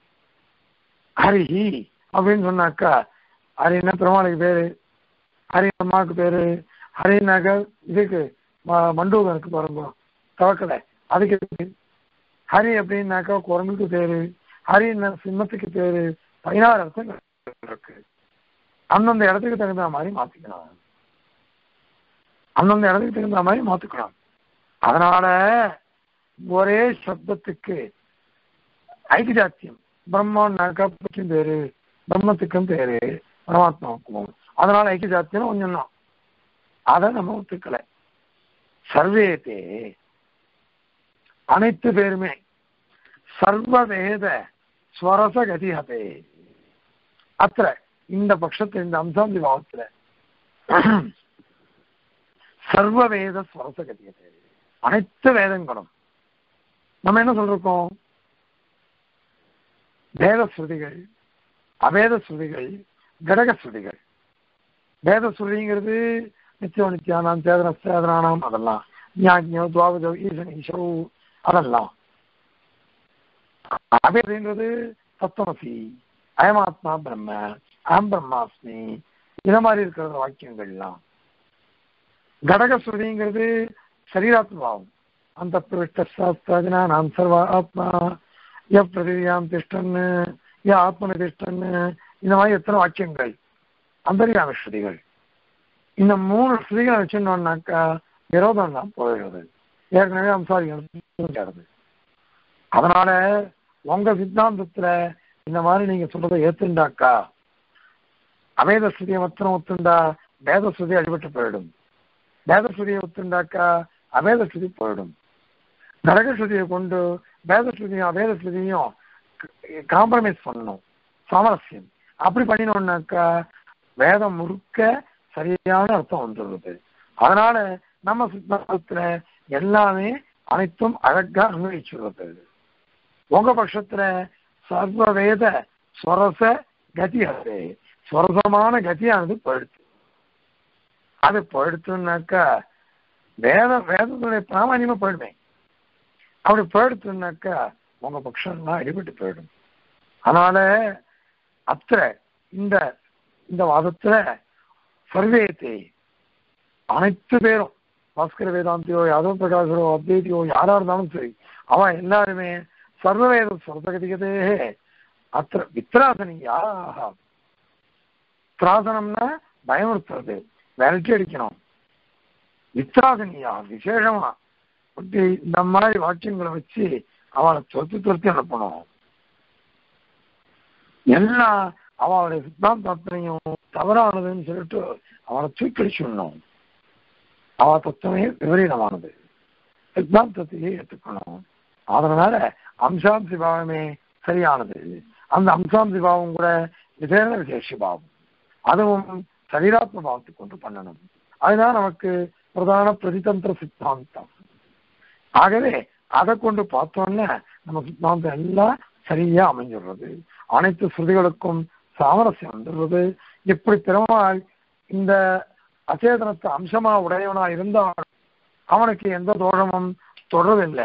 A: ஹரிஹி அப்படின்னு சொன்னாக்கா ஹரின்னா பெருமாளுக்கு பேரு ஹரி அம்மாவுக்கு பேரு ஹரினாக்க இதுக்கு ம- மண்டூகனுக்கு பாருங்க தவக்கலை அதுக்கு பேரு. ஹரி அப்படின்னாக்கா குரங்குக்கு பேரு ஹரின்னா சிம்மத்துக்கு பேரு பதினாறு அர்த்தங்கள் இருக்கு அந்தந்த இடத்துக்கு தகுந்த மாதிரி மாத்திக்கலாம் அந்தந்த இடத்துக்கு தகுந்த மாதிரி மாத்திக்கலாம் அதனால ஒரே சப்தத்துக்கு ஐக்கியஜாத்தியம் பிரம்மன்னாக்கா பற்றும் பேரு பிரம்மத்துக்கும் பேரு பரமாத்மாவுக்கும் அதனால ஐக்கியஜாத்தியம் கொஞ்சம் தான் அதை நம்ம ஒத்துக்கல சர்வேதே அனைத்து பேருமே சர்வவேத ஸ்வரச கதிஹதே அத்த இந்த பட்சத்தில் இந்த அம்சாந்தி பாவத்துல சர்வவேத ஸ்வரச கதிஹதே அனைத்து வேதங்களும் நம்ம என்ன சொல்றோம் வேத ஸ்ருதிகள் அவேத ஸ்ருதிகள் கடக ஸ்ருதிகள் வேத ஸ்ருதிங்கிறது நித்தியோ நித்தியானாம் சேதன சேதனானாம் அதெல்லாம் ஞாக்ஞோ துவாபதோ ஈசன் ஈஷோ அதெல்லாம் அவேதன்றது தத்துவமசி அயமாத்மா பிரம்ம அகம் பிரம்மாஸ்மி இந்த மாதிரி இருக்கிற வாக்கியங்கள்லாம் கடக ஸ்ருதிங்கிறது சரீராத்மாவும் அந்த பிரவிஷ்டாஸ்திரஜனா நாம் சர்வ ஆத்மா ய பிரதிவியாம் திஷ்டன்னு ய ஆத்மன திஷ்டன்னு இந்த மாதிரி எத்தனை வாக்கியங்கள் அந்தரியாம ஸ்ருதிகள் இந்த மூணு ஸ்ருதிகளை வச்சுட்டோம்னாக்கா விரோதம் தான் போயிடுறது ஏற்கனவே அம்சாரிகள் அதனால உங்க சித்தாந்தத்துல இந்த மாதிரி நீங்க சொல்றதை ஏத்துண்டாக்கா அவேத ஸ்ருதியை மாத்திரம் ஒத்துண்டா வேத ஸ்ருதி அடிபட்டு போயிடும் வேத ஸ்ருதியை ஒத்துண்டாக்கா அவேத ஸ்ருதி போயிடும் நரக ஸ்ருதியை கொண்டு வேத ஸ்ருதியும் அவேத ஸ்ருதியும் காம்ப்ரமைஸ் பண்ணணும் சாமரஸ்யம் அப்படி பண்ணினோம்னாக்கா வேதம் முழுக்க சரியான அர்த்தம் வந்துடுறது அதனால நம்ம சித்தாந்தத்துல எல்லாமே அனைத்தும் அழகா அனுபவிச்சுள்ளது உங்க பட்சத்துல சர்வவேத ஸ்வரச கதி அது ஸ்வரசமான கதியானது போயிடுத்து அது போயிடுத்துனாக்கா வேத வேதத்துடைய பிராமணியமா போயிடுவேன் அப்படி போயிடுத்துனாக்கா உங்க பட்சம்லாம் அடிபட்டு போயிடும் அதனால அத்த இந்த இந்த வாதத்துல சர்வேத்தை அனைத்து பேரும் பாஸ்கர வேதாந்தியோ யாதவ பிரகாசரோ அத்வைதியோ யாரா இருந்தாலும் சரி அவன் எல்லாருமே சர்வவேத சொர்த்தகதிகதே அத்த வித்ராசனியாக திராசனம்னா பயமுறுத்துறது விரட்டி அடிக்கணும் வித்ராசனியா விசேஷமா இப்படி இந்த மாதிரி வாக்கியங்களை வச்சு அவளை துரத்தி துரத்தி அனுப்பணும் எல்லாம் அவளுடைய சித்தாந்தத்தையும் தவறானதுன்னு சொல்லிட்டு அவளை தூக்கடிச்சுடணும் அவ தத்துவமே விபரீதமானது சித்தாந்தத்தையே ஏற்றுக்கணும் அதனால அம்சாம்சி பாவமே சரியானது அந்த அம்சாம்சி பாவம் கூட விசேஷ விசேஷ பாவம் அதுவும் சரீராத்ம பாவத்தை கொண்டு பண்ணணும் அதுதான் நமக்கு பிரதான பிரதிதந்திர சித்தாந்தம் ஆகவே அதை கொண்டு பார்த்தோம்னா நம்ம சித்தாந்தம் எல்லாம் சரியா அமைஞ்சிடுறது அனைத்து ஸ்ருதிகளுக்கும் சாமரஸ்யம் வந்துடுறது இப்படி பெருமாள் இந்த அச்சேதனத்தை அம்சமா உடையவனா இருந்தால் அவனுக்கு எந்த தோஷமும் தொடரதில்லை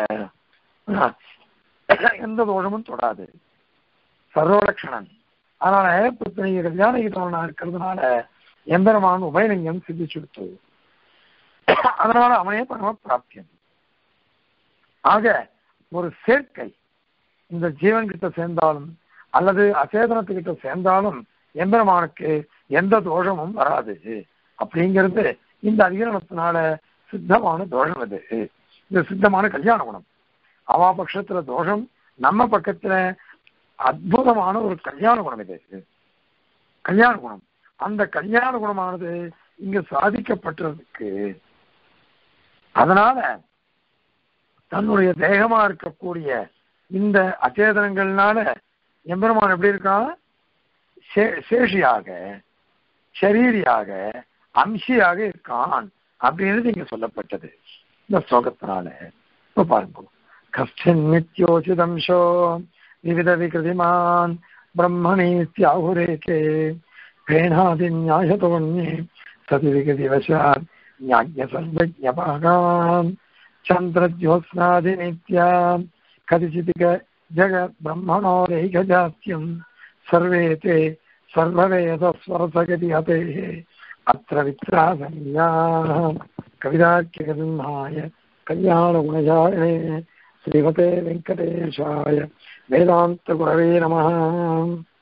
A: எந்த தோஷமும் தொடாது சர்வலட்சணன் அதனால பிரச்சனை கல்யாண கீதவனா இருக்கிறதுனால எம்பெருமான் உபயலிங்கம் சித்திச்சுடுத்து அதனால அவனே பரம பிராப்தியம் ஆக ஒரு சேர்க்கை இந்த ஜீவன் கிட்ட சேர்ந்தாலும் அல்லது அச்சேதனத்துக்கிட்ட சேர்ந்தாலும் எம்பெருமானுக்கு எந்த தோஷமும் வராது அப்படிங்கிறது இந்த அதிகரணத்தினால சித்தமான தோஷம் இது இந்த சித்தமான கல்யாண குணம் அவா பட்சத்துல தோஷம் நம்ம பக்கத்துல அற்புதமான ஒரு கல்யாண குணம் இது கல்யாண குணம் அந்த கல்யாண குணமானது இங்க சாதிக்கப்பட்டிருக்கு அதனால தன்னுடைய தேகமா இருக்கக்கூடிய இந்த அச்சேதனங்கள்னால எம்பெருமான் எப்படி இருக்கான் சேஷியாக சரீரியாக அம்சியாக இருக்கான் அப்படின்னு இங்க சொல்லப்பட்டது இந்த ஸ்லோகத்தினால இப்ப பாருங்க கஷ்டன் நித்யோசிதம்சோ விவித விகிருதிமான் பிரம்மணீத்யாகுரேகே பேணாதி நியாயதோன்யே சதி விகிருதி வசாத் ஞாஜ்ய சர்வஜபாகான் சந்திரஜோத்ஸ்னாதி நித்யாம் கதிச்சிதிக ஜகத் பிரம்மணோரைகஜாத்தியம் சர்வே தே सर्ववेदस्वरसगति अतेः अत्र वित्रासन्याः कविदाख्यगन्धाय कल्याणगुणजायणे श्रीमते वेङ्कटेशाय वेदान्तगुरवे नमः